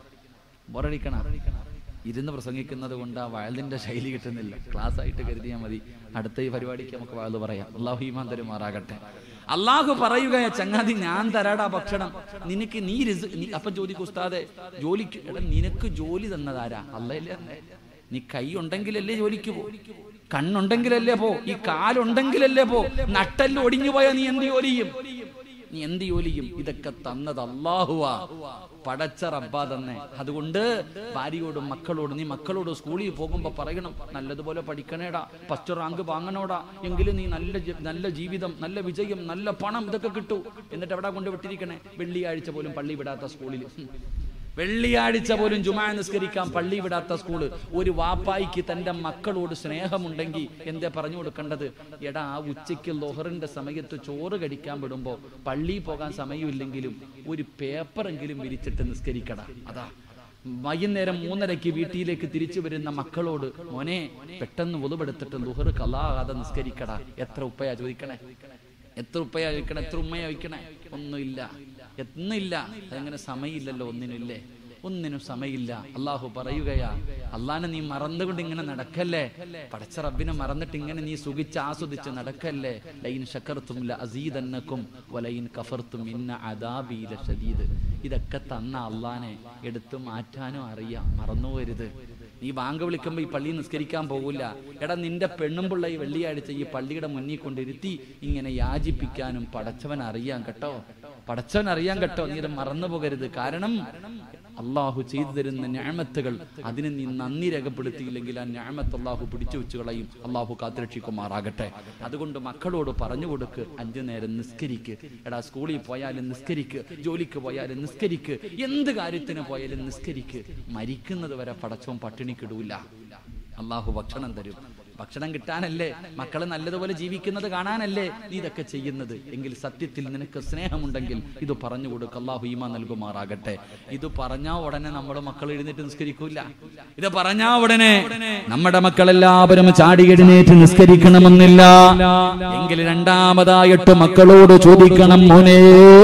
ബോറടിക്കണ ഇരുന്ന് പ്രസംഗിക്കുന്നത് കൊണ്ട് ആ വയലിന്റെ ശൈലി കിട്ടുന്നില്ല ക്ലാസ് ആയിട്ട് കരുതിയാൽ മതി അടുത്ത ഈ പരിപാടിക്ക് നമുക്ക് വയൽ പറയാം അള്ളാഹു ഹീമാൻ തരുമാറാകട്ടെ അള്ളാഹു പറയുകയാ ചങ്ങാതി ഞാൻ തരാടാ ഭക്ഷണം നിനക്ക് നീ റിസ്- നീ അപ്പം ചോദിക്കും ഉസ്താദെ ജോലിക്ക് എടാ നിനക്ക് ജോലി തന്നതാരാ അല്ലല്ലേ തന്നെ നീ കൈ ഉണ്ടെങ്കിലല്ലേ ജോലിക്ക് പോ കണ്ണുണ്ടെങ്കിലല്ലേ പോ ഈ കാലുണ്ടെങ്കിലല്ലേ പോ നട്ടെല്ലാം ഒടിഞ്ഞു പോയാ നീ എന്ത് ജോലി ചെയ്യും നീ എന്ത് ജോലി ചെയ്യും ഇതൊക്കെ തന്നത് അള്ളാഹുവാ പടച്ച റബ്ബാ തന്നെ അതുകൊണ്ട് ഭാര്യയോടും മക്കളോടും നീ മക്കളോട് സ്കൂളിൽ പോകുമ്പോ പറയണം നല്ലതുപോലെ പഠിക്കണേടാ ഫസ്റ്റ് റാങ്ക് വാങ്ങണോടാ എങ്കിലും നീ നല്ല ജി- നല്ല ജീവിതം നല്ല വിജയം നല്ല പണം ഇതൊക്കെ കിട്ടൂ എന്നിട്ട് എവിടെ കൊണ്ട് വിട്ടിരിക്കണേ വെള്ളിയാഴ്ച പോലും പള്ളി വിടാത്ത സ്കൂളിൽ ഹും. വെള്ളിയാഴ്ച പോലും ജുമാ നിസ്കരിക്കാൻ പള്ളി വിടാത്ത സ്കൂള് ഒരു വാപ്പായിക്ക് തന്റെ മക്കളോട് സ്നേഹമുണ്ടെങ്കിൽ എന്തേ പറഞ്ഞു കൊടുക്കേണ്ടത് എടാ ആ ഉച്ചയ്ക്ക് ലോഹറിന്റെ സമയത്ത് ചോറ് കഴിക്കാൻ വിടുമ്പോ പള്ളിയിൽ പോകാൻ സമയമില്ലെങ്കിലും ഒരു പേപ്പറെങ്കിലും വിരിച്ചിട്ട് നിസ്കരിക്കടാ അതാ വൈകുന്നേരം മൂന്നരയ്ക്ക് വീട്ടിലേക്ക് തിരിച്ചു വരുന്ന മക്കളോട് മോനെ പെട്ടെന്ന് ഒതുപെടുത്തിട്ട് ലുഹർ കലാകാതെ നിസ്കരിക്കടാ എത്ര ഉപ്പയാ ചോദിക്കണേ എത്ര ഉപ്പയാ ചോദിക്കണേ എത്ര ഉമ്മയാ ചോദിക്കണേ ഒന്നുമില്ല ഒന്നുമില്ല അതങ്ങനെ സമയമില്ലല്ലോ ഒന്നിനില്ലേ ഒന്നിനും സമയമില്ല അള്ളാഹു പറയുകയാ അള്ളാനെ നീ മറന്നുകൊണ്ട് ഇങ്ങനെ നടക്കല്ലേ പടച്ച റബ്ബിനെ മറന്നിട്ട് ഇങ്ങനെ നീ സുഖിച്ച് ആസ്വദിച്ച് നടക്കല്ലേ ലൈൻ ശക്കർത്തും അസീദന്നക്കും വലൈൻ കഫർത്തും ഇന്ന അദാബീല ഷദീദ് ഇതൊക്കെ തന്ന അള്ളാനെ എടുത്തു മാറ്റാനും അറിയാം മറന്നുപോരുത് നീ ബാങ്ക് വിളിക്കുമ്പോ ഈ പള്ളി നിസ്കരിക്കാൻ പോകില്ല എടാ നിന്റെ പെണ്ണും പിള്ള ഈ വെള്ളിയാഴ്ച ഈ പള്ളിയുടെ മുന്നിൽ കൊണ്ടിരുത്തി ഇങ്ങനെ യാചിപ്പിക്കാനും പടച്ചവൻ അറിയാൻ കേട്ടോ പടച്ചവൻ അറിയാൻ കേട്ടോ നീ ഇത് മറന്നു പോകരുത് കാരണം അള്ളാഹു ചെയ്തു തരുന്ന ഞാമത്തുകൾ അതിന് നീ നന്ദി രേഖപ്പെടുത്തിയില്ലെങ്കിൽ ആ ഞാമത്ത് അള്ളാഹു പിടിച്ചു വെച്ചു കളയും അള്ളാഹു കാത്തുരക്ഷിക്കുമാറാകട്ടെ അതുകൊണ്ട് മക്കളോട് പറഞ്ഞു കൊടുക്ക് അഞ്ചു നേരം നിസ്കരിക്ക് എടാ സ്കൂളിൽ പോയാലും നിസ്കരിക്ക് ജോലിക്ക് പോയാലും നിസ്കരിക്ക് എന്ത് കാര്യത്തിന് പോയാലും നിസ്കരിക്ക് മരിക്കുന്നത് വരെ പടച്ചവും പട്ടിണിക്കിടൂല അള്ളാഹു ഭക്ഷണം തരും ഭക്ഷണം കിട്ടാനല്ലേ മക്കളെ നല്ലതുപോലെ ജീവിക്കുന്നത് കാണാനല്ലേ നീ ഇതൊക്കെ ചെയ്യുന്നത് എങ്കിൽ സത്യത്തിൽ നിനക്ക് സ്നേഹമുണ്ടെങ്കിൽ ഇത് പറഞ്ഞു കൊടുക്ക അള്ളാഹു ഈമ നൽകുമാറാകട്ടെ ഇത് പറഞ്ഞാ ഉടനെ നമ്മുടെ മക്കൾ എഴുന്നേറ്റ് നിസ്കരിക്കൂല ഇത് പറഞ്ഞാ ഉടനെ നമ്മുടെ മക്കളെല്ലാവരും ചാടി എഴുന്നേറ്റ് നിസ്കരിക്കണമെന്നില്ല എങ്കിൽ രണ്ടാമതായിട്ട് മക്കളോട് ചോദിക്കണം മോനെ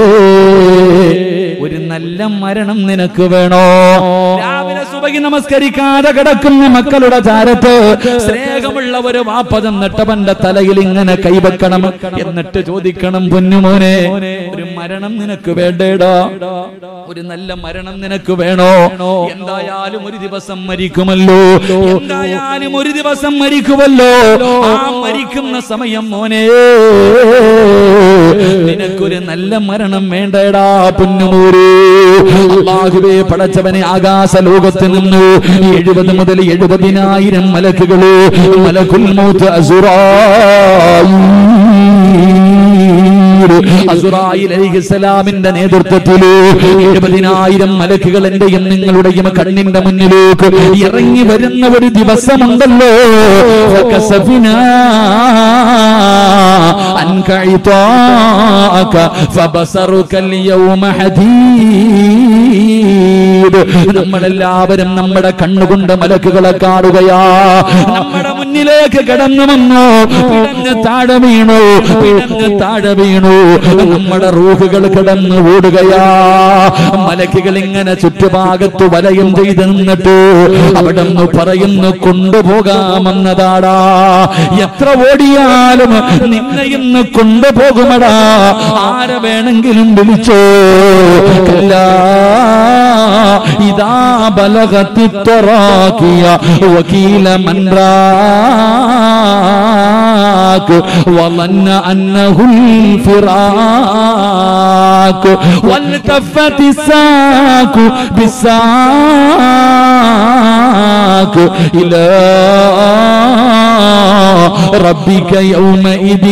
ഒരു നല്ല മരണം നിനക്ക് വേണോ രാവിലെ സുബഹി നമസ്കരിക്കാതെ കിടക്കുന്ന മക്കളുടെ ചാരത്ത് സ്നേഹമുള്ള ഒരു വാപ്പ തന്നിട്ടവന്റെ തലയിൽ ഇങ്ങനെ കൈവെക്കണം എന്നിട്ട് ചോദിക്കണം പൊന്നുമോനെ ഒരു മരണം നിനക്ക് വേണ്ടേടാ ഒരു നല്ല മരണം നിനക്ക് വേണോ എന്തായാലും ഒരു ദിവസം മരിക്കുമല്ലോ എന്തായാലും ഒരു ദിവസം മരിക്കുമല്ലോ ആ മരിക്കുന്ന സമയം മോനെ നിനക്കൊരു നല്ല മരണം വേണ്ടേടാ പൊന്നുമൂര് അള്ളാഹുവേ പടച്ചവനെ ആകാശ ലോകത്ത് നിന്ന് എഴുപത് മുതൽ എഴുപതിനായിരം മലക്കുകള് മലക്കുൽ മൗത്ത് അസുറായി അസുറായിൽ അലിഹിസ്സലാമിന്റെ നേതൃത്വത്തില് എഴുപതിനായിരം മലക്കുകൾ എന്റെയും നിങ്ങളുടെയും കണ്ണിന്റെ മുന്നിലേക്ക് ഇറങ്ങി വരുന്ന ഒരു ദിവസമുണ്ടല്ലോ فكسفنا عنك عطاءك فبصرك اليوم حديد നമ്മളെല്ലാവരും നമ്മുടെ കണ്ണുകൊണ്ട് മലക്കുകളെ കാണുകയാ നമ്മുടെ മുന്നിലേക്ക് കടന്നു വന്നു പിടഞ്ഞ് താഴെ വീണു പിടഞ്ഞ് താഴെ വീണു നമ്മുടെ റൂഹുകൾ കിടന്ന് ഓടുകയാ മലക്കുകൾ ഇങ്ങനെ ചുറ്റുഭാഗത്ത് വലയം ചെയ്ത് നിന്നിട്ട് അവിടെ നിന്ന് പറയുന്നു കൊണ്ടുപോകാമെന്നതാടാ എത്ര ഓടിയാലും നിന്നെ ഇന്ന് കൊണ്ടുപോകുമടാ ആരെ വേണമെങ്കിലും വിളിച്ചോ കല്ല ഇതാ ബലകത്തിത്തൊറാക്കിയ വക്കീല മൻറാക്ക് وظن أنه الفراق والتفت الساق بالساق إلى ربك يومئذ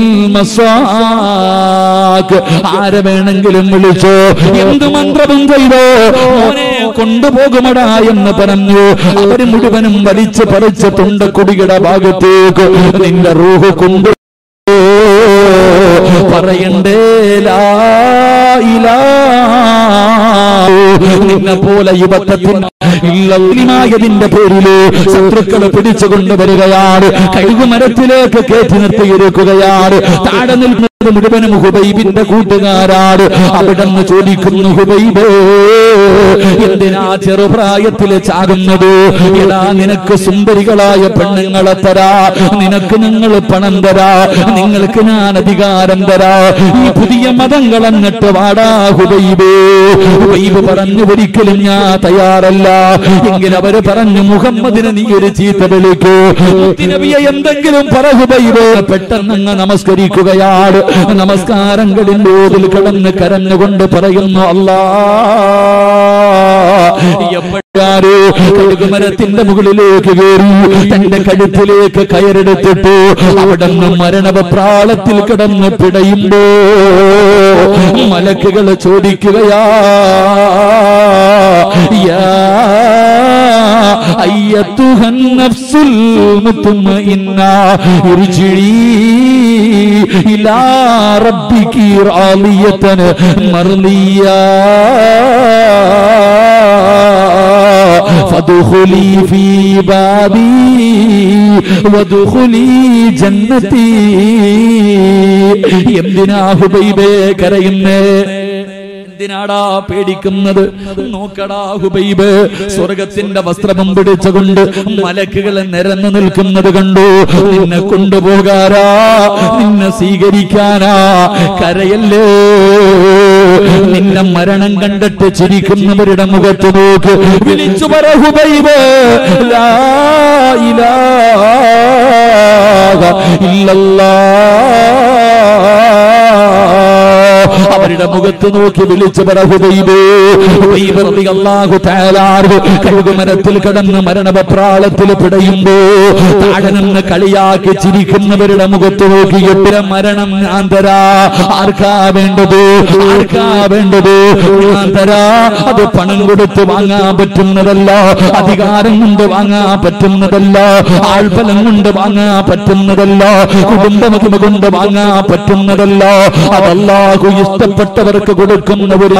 المساك ആരെ വേണമെങ്കിലും വിളിച്ചോ എന്ത് മന്ത്രവും ചെയ്തോ മോനെ കൊണ്ടുപോകുമടാ എന്ന് പറഞ്ഞു അവര് മുഴുവനും വലിച്ചു പറിച്ച് തുണ്ടക്കുടിയുടെ ഭാഗത്തേക്ക് നിന്റെ റൂഹ് കൊണ്ടു പറയണ്ടേ ലാ ഇലാ നിന്നെ പോലെ യുവത്വത്തിന് ഇല്ലമായതിന്റെ പേരില് ശത്രുക്കളെ പിടിച്ചു കൊണ്ടുവരികയാണ് കഴുകുമരത്തിലേക്ക് കയറ്റി നിർത്തിയിരിക്കുകയാണ് താഴെ നിൽക്കുന്നത് മുഴുവനും ഹുബൈബിന്റെ കൂട്ടുകാരാണ് അവിടെ നിന്ന് ചോദിക്കുന്നു ഹുബൈബേ എന്തിനാ ചെറുപ്രായത്തില് ചാകുന്നത് എടാ നിനക്ക് സുന്ദരികളായ പെണ്ണുങ്ങളെ തരാ നിനക്ക് നിങ്ങൾ പണം തരാ നിങ്ങൾക്ക് ഞാൻ അധികാരം തരാ ഈ പുതിയ മതങ്ങൾ എന്നിട്ട് വാടാ ഹുബൈബേ ഹുബൈബ് പറഞ്ഞു ഒരിക്കലും ഞാൻ തയ്യാറല്ല എങ്കിൽ അവര് പറഞ്ഞു മുഹമ്മദിനെ നീ ഒരു ചീത്ത വിളിക്കൂ നബിയെ എന്തെങ്കിലും പറ ഹുബൈബ് പെട്ടെന്ന് അങ്ങ് നമസ്കരിക്കുകയാണ് നമസ്കാരങ്ങളിൽ ഓതിൽ കിടന്ന് കരഞ്ഞുകൊണ്ട് പറയുന്നു അല്ലാ എപ്പോഴാരോ കഴുകുമരത്തിന്റെ മുകളിലേക്ക് കയറി തന്റെ കഴുത്തിലേക്ക് കയറെടുത്തിട്ട് അവിടെ നിന്ന് മരണപ്രാളത്തിൽ കിടന്ന് പിടയുമ്പോ മലക്കുകൾ ചോദിക്കുകയാ യാ أيتها النفس المطمئنة ارجعي إلى ربك راضية مرضية فادخلي في بابي وادخلي جنتي എന്തിനാ ഹുബൈബേ കരയുന്നേ എന്തിനാടാ പേടിക്കുന്നത് നോക്കടാ ഹുബൈബ് സ്വർഗത്തിന്റെ വസ്ത്രവും പിടിച്ചുകൊണ്ട് മലക്കുകൾ നിരന്നു നിൽക്കുന്നത് കണ്ടു നിന്നെ കൊണ്ടുപോകാരാ നിന്നെ സ്വീകരിക്കാനാ കരയല്ലേ നിന്നെ മരണം കണ്ടിട്ട് ചിരിക്കുന്നവരുടെ മുഖത്ത് നോക്ക് വിളിച്ചു പറ ഹുബൈബ് ലാ ഇലാഹ ഇല്ലല്ലാഹ് അവരുടെ മുഖത്ത് നോക്കി വിളിച്ചു അള്ളാഹു കഴുകുമരത്തിൽ കിടന്ന് മരണപ്രാളത്തിൽ പിടയുമ്പോ താഴെ നിന്ന് കളിയാക്കി ചിരിക്കുന്നവരുടെ മുഖത്ത് നോക്കി എത്ര മരണം ഞാൻ തരാ ആർക്കാ വേണ്ടത് ആർക്കാ വേണ്ടത് ഞാൻ തരാ അത് പണം കൊടുത്ത് വാങ്ങാൻ പറ്റുന്നതല്ല അധികാരം കൊണ്ട് വാങ്ങാൻ പറ്റുന്നതല്ല ആൾഫലം കൊണ്ട് വാങ്ങാൻ പറ്റുന്നതല്ല കുടുംബമഹിമ കൊണ്ട് വാങ്ങാൻ പറ്റുന്നതല്ല അതല്ലാഹു ഇഷ്ടപ്പെട്ടവർക്ക് കൊടുക്കുന്ന ഒരു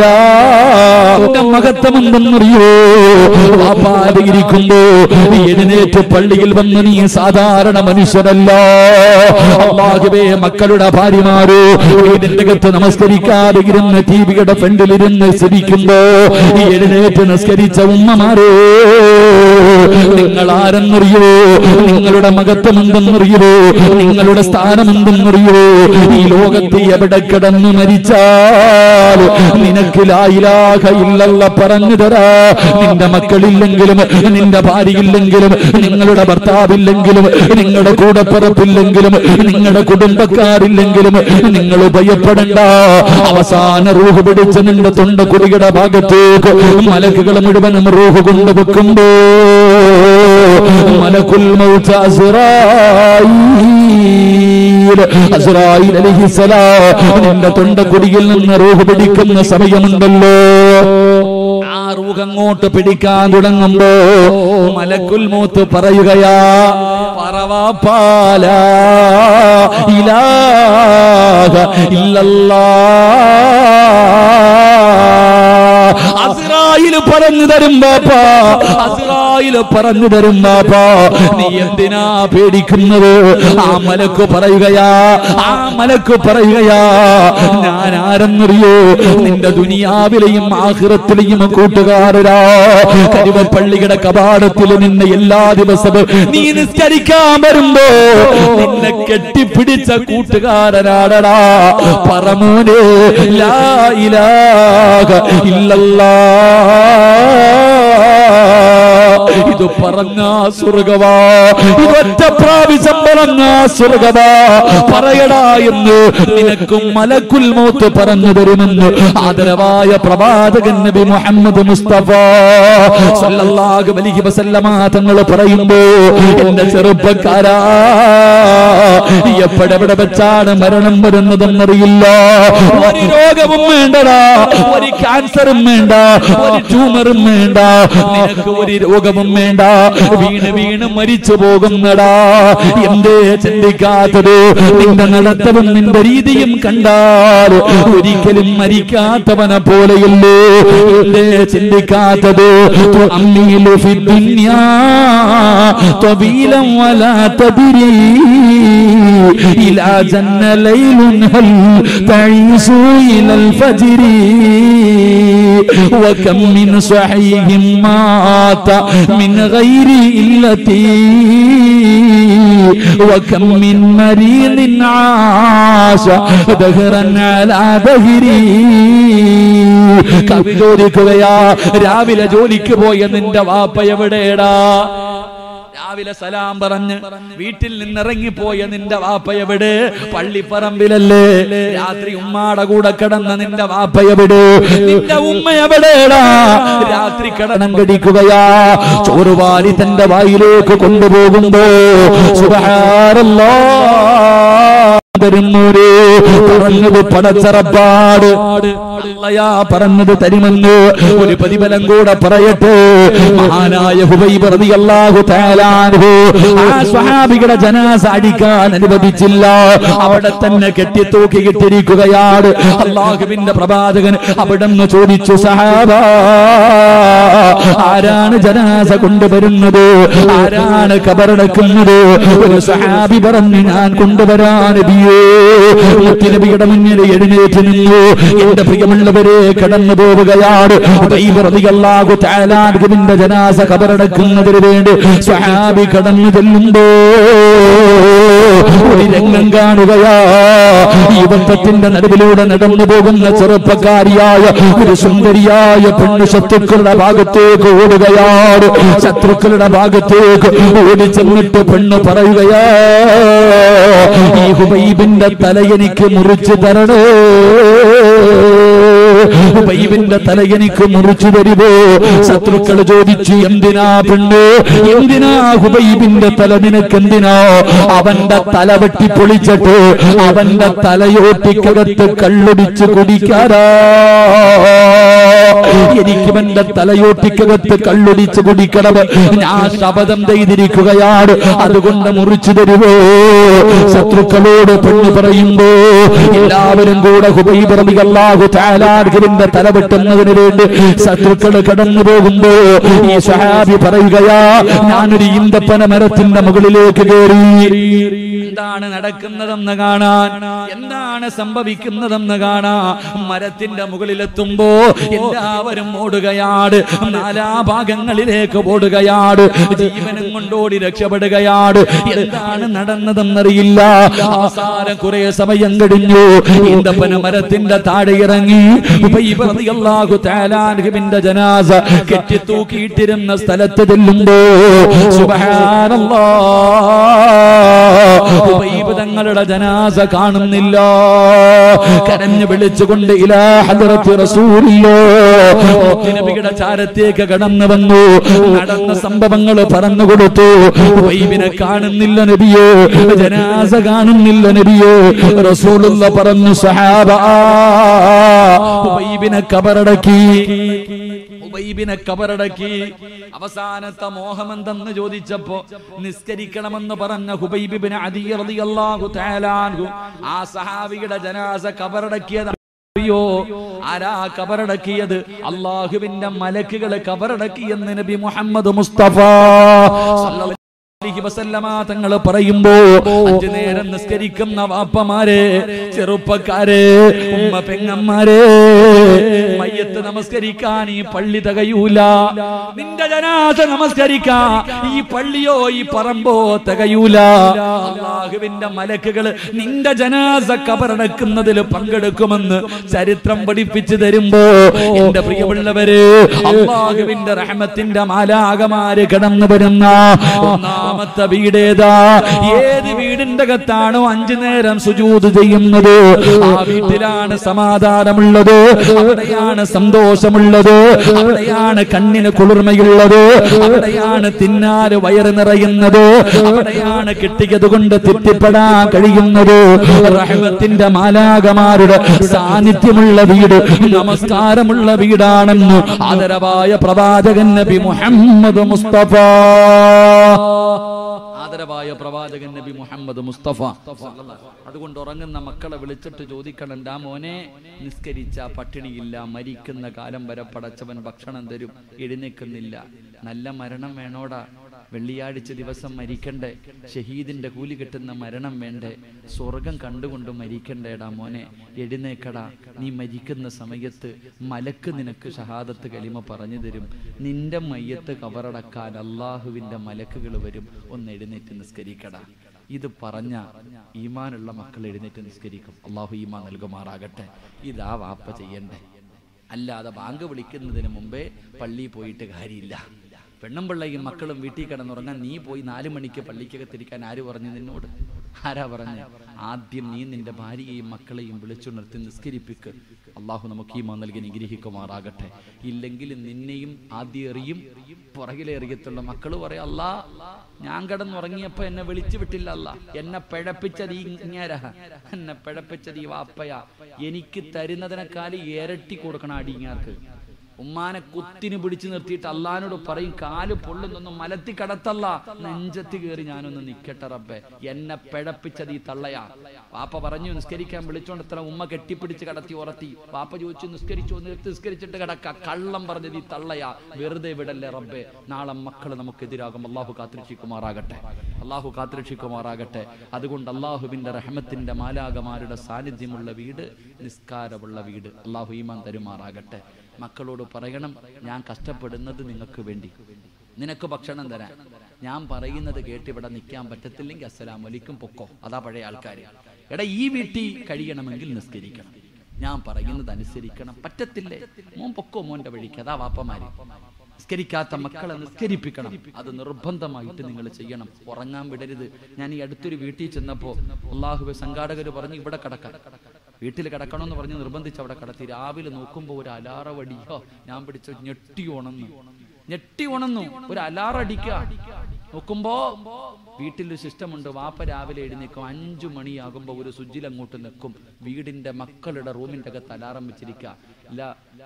മഹത്വം എന്തെന്നറിയോ വാപ്പാതിരിക്കുമ്പോ എഴുന്നേറ്റ് പള്ളിയിൽ വന്ന് നീ സാധാരണ മനുഷ്യരല്ല അള്ളാഹുവേ മക്കളുടെ ഭാര്യമാരോ വീടിന്റെ അകത്ത് നമസ്കരിക്കാതെ ഇരുന്ന് ടിവിയുടെ ഫ്രണ്ടിലിരുന്ന് ശ്രമിക്കുമ്പോ എഴുന്നേറ്റ് നിസ്കരിച്ച ഉമ്മമാരോ നിങ്ങൾ ആരെന്നറിയോ നിങ്ങളുടെ മഹത്വം എന്തെന്നറിയോ നിങ്ങളുടെ സ്ഥാനം എന്തെന്നറിയോ ഈ ലോകത്ത് എവിടെ കിടന്നു മരിച്ചു മരിച്ചാൽ നിനക്ക് ലായിലാക ഇല്ലല്ല പറഞ്ഞു തരാ നിന്റെ മക്കളില്ലെങ്കിലും നിന്റെ ഭാര്യയില്ലെങ്കിലും നിങ്ങളുടെ ഭർത്താവില്ലെങ്കിലും നിങ്ങളുടെ കൂടപ്പിറപ്പില്ലെങ്കിലും നിങ്ങളുടെ കുടുംബക്കാരില്ലെങ്കിലും നിങ്ങൾ ഭയപ്പെടണ്ട അവസാന റൂഹ് പിടിച്ച് നിന്റെ തൊണ്ട കുടിയുടെ ഭാഗത്തേക്ക് മലക്കുകൾ മുഴുവനും റൂഹ് കൊണ്ടുവെക്കുമ്പോ മലക്കുൽ മൗത്ത് അസ്റായീൽ അസ്റായീൽ അലൈഹിസ്സലാം നിന്റെ തൊണ്ടക്കുടിയിൽ നിന്ന് റൂഹ് പിടിക്കുന്ന സമയമുണ്ടല്ലോ ആ റൂഹ് അങ്ങോട്ട് പിടിക്കാൻ തുടങ്ങുമ്പോ മലക്കുൽ മൂത്ത് പറയുകയാ പറവാപ്പാല ഇലാഹ ഇല്ലല്ലാ അസ്രായിൽ പറഞ്ഞു തരും ബാപ്പാ അസ്രായിൽ പറഞ്ഞു തരും ബാപ്പാ നീ എന്തിനാ പേടിക്കുന്നത് ആ മലക്ക് പറയുകയാ ആ മലക്ക് പറയുകയാ ഞാൻ ആരെന്നറിയോ നിന്റെ ദുനിയാവിലെയും ആഹ്റത്തിലെയും കൂട്ടുകാരരാ കരിവപ്പള്ളിയുടെ കപാടത്തിൽ നിന്ന് എല്ലാ ദിവസവും നീ നിസ്കരിക്കാൻ വരുമ്പോ നിന്നെ കെട്ടിപ്പിടിച്ച കൂട്ടുകാരനാടടാ പറമോനെ ലാ ഇലാഹ ഇല്ലല്ലാ ഇത് പറഞ്ഞ സ്വർഗവാ ഇതൊറ്റ പ്രാവശ്യം പറഞ്ഞ സ്വർഗവാ പറയടാ എന്ന് നിനക്കും മലക്കുൽ മോത്ത് പറഞ്ഞു തരുമെന്ന് ആദരവായ പ്രവാചകൻ നബി മുഹമ്മദ് മുസ്തഫ സല്ലല്ലാഹു അലൈഹി വസല്ലമ തങ്ങൾ പറയുമ്പോ എന്റെ ചെറുപ്പക്കാരാ എപ്പോഴെവിടെ വെച്ചാണ് മരണം വരുന്നതെന്നറിയില്ല ഒരു രോഗവും വേണ്ടടാ ഒരു ക്യാൻസറും വേണ്ട ഒരു ട്യൂമറും വേണ്ട നിനക്ക് ഒരു രോഗവും വേണ്ട വീണ് വീണ് മരിച്ചു പോകുന്നടാ എന്തേ ചിന്തിക്കാത്തത് നിന്റെ നടത്തവും നിന്റെ രീതിയും കണ്ടാൽ ഒരിക്കലും മരിക്കാത്തവനെ പോലെയല്ലേ എന്തേ ചിന്തിക്കാത്തത് അമ്മയിലു ഫി ദുനിയാ طويلا ولا تدري إلى جن ليل هل تعيش إلى الفجر وكم من صحيح مات من غير إلة وكم من مريض عاش دهرا على دهري കവി ചോദിക്കുകയാ രാവിലെ ജോലിക്ക് പോയ നിന്റെ വാപ്പ എവിടെടാ രാവിലെ സലാം പറഞ്ഞ് വീട്ടിൽ നിന്നിറങ്ങിപ്പോയ നിന്റെ വാപ്പ എവിടെ പള്ളിപ്പറമ്പിലല്ലേ രാത്രി ഉമ്മാടെ കൂടെ കിടന്ന നിന്റെ വാപ്പ എവിടെ നിന്റെ ഉമ്മ എവിടെടാ രാത്രി കിടണം കടിക്കുകയാ ചോറുവാരി തന്റെ വായിലേക്ക് കൊണ്ടുപോകുമ്പോ സുബഹാനല്ലാ തരുന്നൂര് പറഞ്ഞത് പടച്ചറപ്പാട് അല്ലയാ പറഞ്ഞത് തരുമെന്ന് ഒരു പ്രതിഫലം കൂടെ പറയട്ടെ മഹാനായ ഹുബൈബ് റളിയല്ലാഹു തആലാഹു ആ സ്വഹാബിയുടെ ജനാസ അടിക്കാൻ അനുവദിച്ചില്ല അവിടെ തന്നെ കെട്ടിത്തൂക്കിയിട്ടിരിക്കുകയാണ് അള്ളാഹുവിന്റെ പ്രവാചകൻ അവിടെ നിന്ന് ചോദിച്ചു സഹാബ ആരാണ് ജനാസ കൊണ്ടുവരുന്നത് ആരാണ് കബറടക്കുന്നത് ഒരു സഹാബി പറഞ്ഞു ഞാൻ കൊണ്ടുവരാൻ നബിയേ മുത്തുനബിയുടെ മുന്നിൽ എഴുന്നേറ്റ് നിന്നു എന്റെ പ്രിയമുള്ളവരെ കടന്നു പോവുകയാണ് ദൈവറതിയല്ലാകു താലാർഗുവിന്റെ ജനാസ കബറടക്കുന്നതിന് വേണ്ടി സ്വഹാബി കടന്നു ചെല്ലുമ്പോ ഒരു രംഗം കാണുകയാ ഈ ബന്ധത്തിന്റെ നടുവിലൂടെ നടന്നു പോകുന്ന ചെറുപ്പക്കാരിയായ ഒരു സുന്ദരിയായ പെണ്ണ് ശത്രുക്കളുടെ ഭാഗത്തേക്ക് ഓടുകയാണ് ശത്രുക്കളുടെ ഭാഗത്തേക്ക് ഓടി ചെന്നിട്ട് പെണ്ണ് പറയുകയാ ഈ ഹുബൈബിന്റെ തല എനിക്ക് മുറിച്ചു തരണേ ഹുബൈബിന്റെ തല എനിക്ക് മുറിച്ചു തരുമോ ശത്രുക്കൾ ചോദിച്ചു എന്തിനാ പെണ്ണ് എന്തിനാ ഹുബൈബിന്റെ തല നിനക്ക് എന്തിനാ അവന്റെ തല വെട്ടി പൊളിച്ചിട്ട് അവന്റെ തലയോട്ടിക്കകത്ത് കള്ളുടിച്ച് കുടിക്കാരാ എനിക്ക് എന്റെ തലയോട്ടിക്കകത്ത് കള്ളുടിച്ച് കുടിക്കണം ഞാൻ ശപഥം ചെയ്തിരിക്കുകയാണ് അതുകൊണ്ട് മുറിച്ചു തരുവോ ശത്രുക്കളോട് പെണ്ണ് പറയുമ്പോ എല്ലാവരും കൂടെ ഹുബൈബ് റളിയല്ലാഹു തആല മുസ്തഫാബിന്റെ തല വെട്ടുന്നതിന് വേണ്ടി ശത്രുക്കൾ കടന്നു പോകുമ്പോ ഈ സഹാബി പറയുകയാ ഞാനൊരു ഈന്തപ്പന മരത്തിന്റെ മുകളിലേക്ക് കയറി എന്താണ് നടക്കുന്നതെന്ന് കാണാൻ എന്താണ് സംഭവിക്കുന്നതെന്ന് കാണാ മരത്തിന്റെ മുകളിലെത്തുമ്പോ എല്ലാവരും ഓടുകയാണ് നാലാഭാഗങ്ങളിലേക്ക് ഓടുകയാണ് ജീവനും കൊണ്ടോടി രക്ഷപ്പെടുകയാണ് എന്താണ് നടന്നതെന്നറിയില്ല അവസാനം കുറെ സമയം കഴിഞ്ഞു ഈന്തപ്പന മരത്തിന്റെ താഴെ ഇറങ്ങി ഉബൈബ് റളിയല്ലാഹു തആല അൻഹുവിന്റെ ജനാസ കെട്ടിത്തൂക്കിയിട്ടിരുന്ന സ്ഥലത്ത് ചെല്ലുമ്പോ സുബ്ഹാനല്ലാഹ് ഉബൈബ് തങ്ങളുടെ ജനാസ കാണുന്നില്ല കരഞ്ഞു വിളിച്ചുകൊണ്ട് ഇലാ ഹദ്റത്തി റസൂലില്ലോ നബിയുടെ ചാരത്തേക്ക് കടന്നു വന്നു നടന്ന സംഭവങ്ങൾ പറഞ്ഞു കൊടുത്തു ഉബൈബിനെ കാണുന്നില്ല നബിയോ ജനാസ കാണുന്നില്ല നബിയോ റസൂലുള്ള പറഞ്ഞു സഹാബ ഉബൈബിനെ കബറടക്കി ഉബൈബിനെ കബറടക്കി അവസാനത്തെ മോഹമെന്തെന്ന് ചോദിച്ചപ്പോ നിസ്കരിക്കണമെന്ന് പറഞ്ഞ ഹുബൈബിബിന് അദിയറിയാഹു തേലാൻഹു ആ സഹാബിയുടെ ജനാസ കബറടക്കിയത് അറിയോ ആരാ കബറടക്കിയത് അള്ളാഹുവിന്റെ മലക്കുകളെ കബറടക്കിയെന്ന് നബി മുഹമ്മദ് മുസ്തഫ സല്ലല്ലാഹു അലൈഹി വസല്ലമ തങ്ങൾ പറയുമ്പോ അഞ്ചു നേരം നിസ്കരിക്കുന്ന വാപ്പമാരെ ചെറുപ്പക്കാരെ ഉമ്മ പെങ്ങന്മാരെ മയ്യത്ത് നമസ്കരിക്കാൻ ഈ പള്ളി തികയൂല നിന്റെ ജനാസ നമസ്കരിക്കാ ഈ പള്ളിയോ ഈ പറമ്പോ തികയൂല അള്ളാഹുവിന്റെ മലക്കുകള് നിന്റെ ജനാസ കബറടക്കുന്നതിൽ പങ്കെടുക്കുമെന്ന് ചരിത്രം പഠിപ്പിച്ചു തരുമ്പോ എന്റെ പ്രിയമുള്ളവര് അള്ളാഹുവിന്റെ റഹ്മത്തിന്റെ മാലാകമാര് കടന്നു വരുന്ന ഒന്നാമത്തെ വീടേതാ ഏത് വീടിന്റെ അകത്താണോ അഞ്ചു നേരം സുജൂത് ചെയ്യുന്നത് ആ വീട്ടിലാണ് സമാധാനമുള്ളത് അവിടെയാണ് സന്തോഷമുള്ളത് അവിടെയാണ് കണ്ണിന് കുളിർമയുള്ളത് അവിടെയാണ് തിന്നാല് വയറ് നിറയുന്നത് അവിടെയാണ് കിട്ടിയത് കൊണ്ട് തെറ്റിപ്പെടാൻ കഴിയുന്നത് റഹ്മത്തിന്റെ മാലാകമാരുടെ സാന്നിധ്യമുള്ള വീട് നമസ്കാരമുള്ള വീടാണെന്ന് ആദരവായ പ്രവാചകൻ നബി മുഹമ്മദ് മുസ്തഫ ആദരവായ പ്രവാചകൻ നബി മുഹമ്മദ് മുസ്തഫ അതുകൊണ്ട് ഉറങ്ങുന്ന മക്കളെ വിളിച്ചിട്ട് ചോദിക്കണം ഡാ മോനെ നിസ്കരിച്ച പട്ടിണിയില്ല മരിക്കുന്ന കാലം വരെ പടച്ചവൻ ഭക്ഷണം തരും എഴുന്നേക്കുന്നില്ല നല്ല മരണം വേണോടാ വെള്ളിയാഴ്ച ദിവസം മരിക്കണ്ടേ ഷഹീദിന്റെ കൂലി കിട്ടുന്ന മരണം വേണ്ടേ സ്വർഗം കണ്ടുകൊണ്ട് മരിക്കണ്ടേടാ മോനെ എഴുന്നേക്കടാ നീ മരിക്കുന്ന സമയത്ത് മലക്ക് നിനക്ക് ഷഹാദത്ത് കലിമ പറഞ്ഞു തരും നിന്റെ മയ്യത്ത് കവറടക്കാൻ അള്ളാഹുവിന്റെ മലക്കുകൾ വരും ഒന്ന് എഴുന്നേറ്റ് നിസ്കരിക്കടാ ഇത് പറഞ്ഞ ഈമാനുള്ള മക്കൾ എഴുന്നേറ്റ് നിസ്കരിക്കും അള്ളാഹു ഈമാൻ നൽകുമാറാകട്ടെ ഇതാ വാപ്പ ചെയ്യണ്ടേ അല്ലാതെ ബാങ്ക് വിളിക്കുന്നതിന് മുമ്പേ പള്ളിയിൽ പോയിട്ട് കാര്യമില്ല പെണ്ണും പിള്ളയും മക്കളും വീട്ടിൽ കിടന്നുറങ്ങാൻ നീ പോയി നാലു മണിക്ക് പള്ളിക്കകത്തിരിക്കാൻ ആര് പറഞ്ഞു നിന്നോട് ആരാ പറഞ്ഞു ആദ്യം നീ നിന്റെ ഭാര്യയെയും മക്കളെയും വിളിച്ചുണർത്തി നിസ്കരിപ്പിക്ക് അള്ളാഹു നമുക്ക് ഈ നൽകി നിഗ്രഹിക്കുമാറാകട്ടെ ഇല്ലെങ്കിൽ നിന്നെയും ആദ്യം എറിയും പുറകിലെ എറിയത്തുള്ള മക്കള് പറയാം അല്ലാ ഞാൻ കിടന്നുറങ്ങിയപ്പോ എന്നെ വിളിച്ചു വിട്ടില്ല അല്ല എന്നെ പിഴപ്പിച്ചത് ഈ ഇങ്ങേരാ എന്നെ പിഴപ്പിച്ചത് ഈ വാപ്പയാ എനിക്ക് തരുന്നതിനേക്കാൾ ഇരട്ടി കൊടുക്കണം അടിങ്ങാർക്ക് ഉമ്മാനെ കുത്തിന് പിടിച്ചു നിർത്തിയിട്ട് അള്ളഹാനോട് പറയും കാല് പൊള്ളുന്നൊന്നും മലത്തി കടത്തല്ല നെഞ്ചത്ത് കയറി ഞാനൊന്ന് നിക്കട്ടെ റബ്ബെ എന്നെ പിഴപ്പിച്ചത് ഈ തള്ളയാ വാപ്പ പറഞ്ഞു നിസ്കരിക്കാൻ വിളിച്ചോണ്ട് ഇത്ര ഉമ്മ കെട്ടിപ്പിടിച്ച് കടത്തി ഉറത്തി വാപ്പ ചോദിച്ചു നിസ്കരിച്ചു നിർത്തി നിസ്കരിച്ചിട്ട് കിടക്ക കള്ളം പറഞ്ഞത് ഈ തള്ളയാ വെറുതെ വിടല്ലേ റബ്ബെ നാളെ മക്കൾ നമുക്കെതിരാകും അള്ളാഹു കാത്തിരക്ഷിക്കുമാറാകട്ടെ അള്ളാഹു കാത്തിരക്ഷിക്കുമാറാകട്ടെ അതുകൊണ്ട് അള്ളാഹുവിന്റെ റഹ്മത്തിന്റെ മാലാകമാരുടെ സാന്നിധ്യമുള്ള വീട് നിസ്കാരമുള്ള വീട് അള്ളാഹു ഈമാൻ തരുമാറാകട്ടെ മക്കളോട് പറയണം ഞാൻ കഷ്ടപ്പെടുന്നത് നിങ്ങൾക്ക് വേണ്ടി നിനക്ക് ഭക്ഷണം തരാൻ ഞാൻ പറയുന്നത് കേട്ട് ഇവിടെ നിൽക്കാൻ പറ്റത്തില്ലെങ്കിൽ അസ്സലാം വലിക്കും പൊക്കോ അതാ പഴയ ആൾക്കാർ എടാ ഈ വീട്ടിൽ കഴിയണമെങ്കിൽ നിസ്കരിക്കണം ഞാൻ പറയുന്നത് അനുസരിക്കണം പറ്റത്തില്ലേ മോൻ പൊക്കോ മോന്റെ വഴിക്ക് അതാ വാപ്പമാര് നിസ്കരിക്കാത്ത മക്കളെ നിസ്കരിപ്പിക്കണം അത് നിർബന്ധമായിട്ട് നിങ്ങൾ ചെയ്യണം ഉറങ്ങാൻ വിടരുത് ഞാൻ ഈ അടുത്തൊരു വീട്ടിൽ ചെന്നപ്പോ അള്ളാഹുബെ സംഘാടകർ പറഞ്ഞു ഇവിടെ കിടക്കാൻ വീട്ടിൽ കിടക്കണമെന്ന് പറഞ്ഞ് നിർബന്ധിച്ച് അവിടെ കിടത്തി രാവിലെ നോക്കുമ്പോൾ ഒരു അലാറവടിയോ ഞാൻ പിടിച്ച ഞെട്ടി ഉണന്നു ഞെട്ടി ഉണന്നു ഒരു അലാറടിക്കുക നോക്കുമ്പോ വീട്ടിലൊരു സിസ്റ്റമുണ്ട് വാപ്പ രാവിലെ എഴുന്നേക്കും അഞ്ചു മണിയാകുമ്പോൾ ഒരു സുജിൽ അങ്ങോട്ട് നിൽക്കും വീടിന്റെ മക്കളുടെ റൂമിന്റെ അകത്ത് അലാറം വെച്ചിരിക്കുക ഇല്ല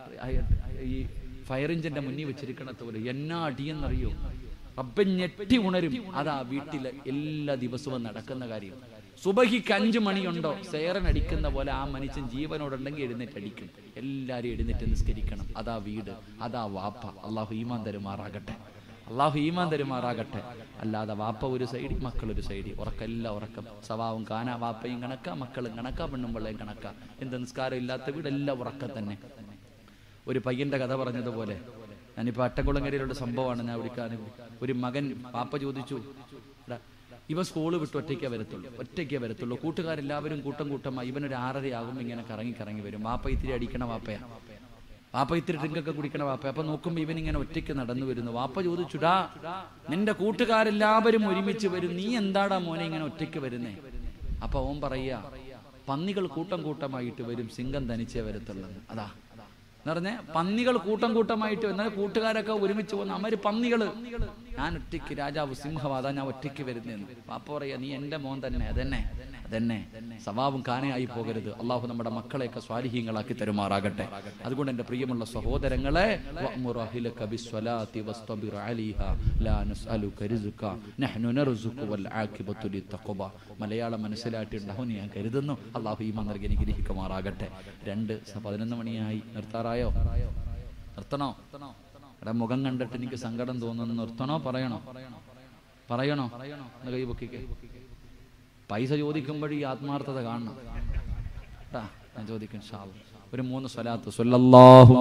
ഈ ഫയർ എഞ്ചിന്റെ മുന്നിൽ വെച്ചിരിക്കണത് പോലെ എന്നാ അടിയെന്നറിയോ റബ്ബൻ ഞെട്ടി ഉണരും അതാ വീട്ടിലെ എല്ലാ ദിവസവും നടക്കുന്ന കാര്യം സുബഹിക്ക് അഞ്ചു മണിയുണ്ടോ സേറൻ അടിക്കുന്ന പോലെ ആ മനുഷ്യൻ ജീവനോടുണ്ടെങ്കിൽ എഴുന്നേറ്റ് അടിക്കും എല്ലാവരും എഴുന്നേറ്റ് നിസ്കരിക്കണം അതാ വീട് അതാ വാപ്പ അള്ളാഹു ഈമാൻ തരുമാറാകട്ടെ അള്ളാഹു ഈമാൻ തരുമാറാകട്ടെ അല്ലാതെ വാപ്പ ഒരു സൈഡിൽ മക്കൾ ഒരു സൈഡിൽ ഉറക്കല്ല ഉറക്കം സവാവും കാന വാപ്പയും കണക്കാ മക്കളും കണക്കാ പെണ്ണും പിള്ളയും കണക്കാ എന്ത് നിസ്കാരം ഇല്ലാത്ത വീടെല്ലാം ഉറക്കം തന്നെ ഒരു പയ്യന്റെ കഥ പറഞ്ഞതുപോലെ ഞാനിപ്പോൾ അട്ടക്കുളങ്ങരയിലുള്ള സംഭവമാണ് ഞാൻ വിളിക്കാൻ ഒരു മകൻ പാപ്പ ചോദിച്ചു "എടാ, ഇവ സ്കൂള് വിട്ട് ഒറ്റയ്ക്കേ വരത്തുള്ളൂ ഒറ്റയ്ക്കേ വരത്തുള്ളൂ കൂട്ടുകാരെല്ലാവരും കൂട്ടം കൂട്ടമായി ഇവനൊരു ആറരയാകുമ്പോൾ ഇങ്ങനെ കറങ്ങി കറങ്ങി വരും വാപ്പ ഇത്തിരി അടിക്കണ വാപ്പയാ വാപ്പ ഇത്തിരി ഡ്രിങ്കൊക്കെ കുടിക്കണ വാപ്പ അപ്പൊ നോക്കുമ്പോ ഇവൻ ഇങ്ങനെ ഒറ്റയ്ക്ക് നടന്നു വരുന്നു വാപ്പ ചോദിച്ചുടാ നിന്റെ കൂട്ടുകാരെല്ലാവരും ഒരുമിച്ച് വരും നീ എന്താടാ മോനെ ഇങ്ങനെ ഒറ്റയ്ക്ക് വരുന്നേ അപ്പൊ ഓൻ പറയാ പന്നികൾ കൂട്ടം കൂട്ടമായിട്ട് വരും സിംഗം തനിച്ചേ വരത്തുള്ളൂ അതാ എന്ന് പറഞ്ഞ പന്നികൾ കൂട്ടം കൂട്ടമായിട്ട് എന്നാൽ കൂട്ടുകാരൊക്കെ ഒരുമിച്ച് പോകുന്ന അമ്മര് പന്നികള് ഞാൻ ഒറ്റയ്ക്ക് രാജാവ് സിംഹവാദ ഞാൻ ഒറ്റയ്ക്ക് വരുന്നതെന്ന് പാപ്പ പറയാ നീ എന്റെ മോൻ തന്നെ അതന്നെ അതന്നെ സവാബും കാനയായി പോകരുത് അള്ളാഹു നമ്മുടെ മക്കളെയൊക്കെ സ്വാലിഹീങ്ങളാക്കി തരുമാറാകട്ടെ അതുകൊണ്ട് എന്റെ പ്രിയമുള്ള സഹോദരങ്ങളെ വഅ്മുർ അഹ്ലക ബിസ്വലാത്തി വസ്തബിർ അലൈഹ ലാ നസ്അലുക റിസ്ക നഹ്നു നർസുഖു വൽ ആഖിബത്തു ലിത്തഖ്വ മലയാളം മനസ്സിലായിട്ടുണ്ടാവും ഞാൻ കരുതുന്നു അള്ളാഹു ഈ നൽകി അനുഗ്രഹിക്കുമാറാകട്ടെ രണ്ട് സ- പതിനൊന്ന് മണിയായി നിർത്താറായോ നിർത്തണോ എടാ മുഖം കണ്ടിട്ട് എനിക്ക് സങ്കടം തോന്നുന്നു നിർത്തണോ പറയണോ പറയണോ എന്ന് കൈ പൊക്കിക്കേ പൈസ ചോദിക്കുമ്പോൾ ഈ ആത്മാർത്ഥത കാണണം ട്ടാ, ഞാൻ ചോദിക്കും ഇൻഷാ അല്ലാ. ഒരു മൂന്ന് സ്വലാത്ത് സ്വല്ലല്ലാഹു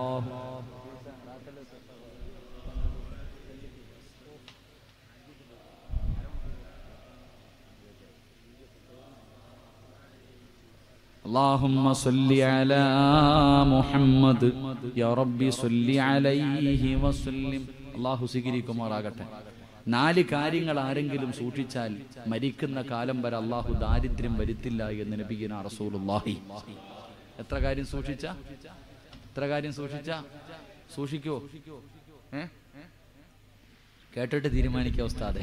اللهم صل على محمد يا ربي صل عليه وسلم അള്ളാഹു സ്വീകരിക്കുമാറാകട്ടെ നാല് കാര്യങ്ങൾ ആരെങ്കിലും സൂക്ഷിച്ചാൽ മരിക്കുന്ന കാലം വരെ അള്ളാഹു ദാരിദ്ര്യം വരുത്തില്ല എന്ന് നബിഗിന റസൂലുള്ളാഹി എത്ര കാര്യം സൂക്ഷിച്ച എത്ര കാര്യം സൂക്ഷിച്ച സൂക്ഷിക്കോ ഏ കേട്ടിട്ട് തീരുമാനിക്കുക ഉസ്താദെ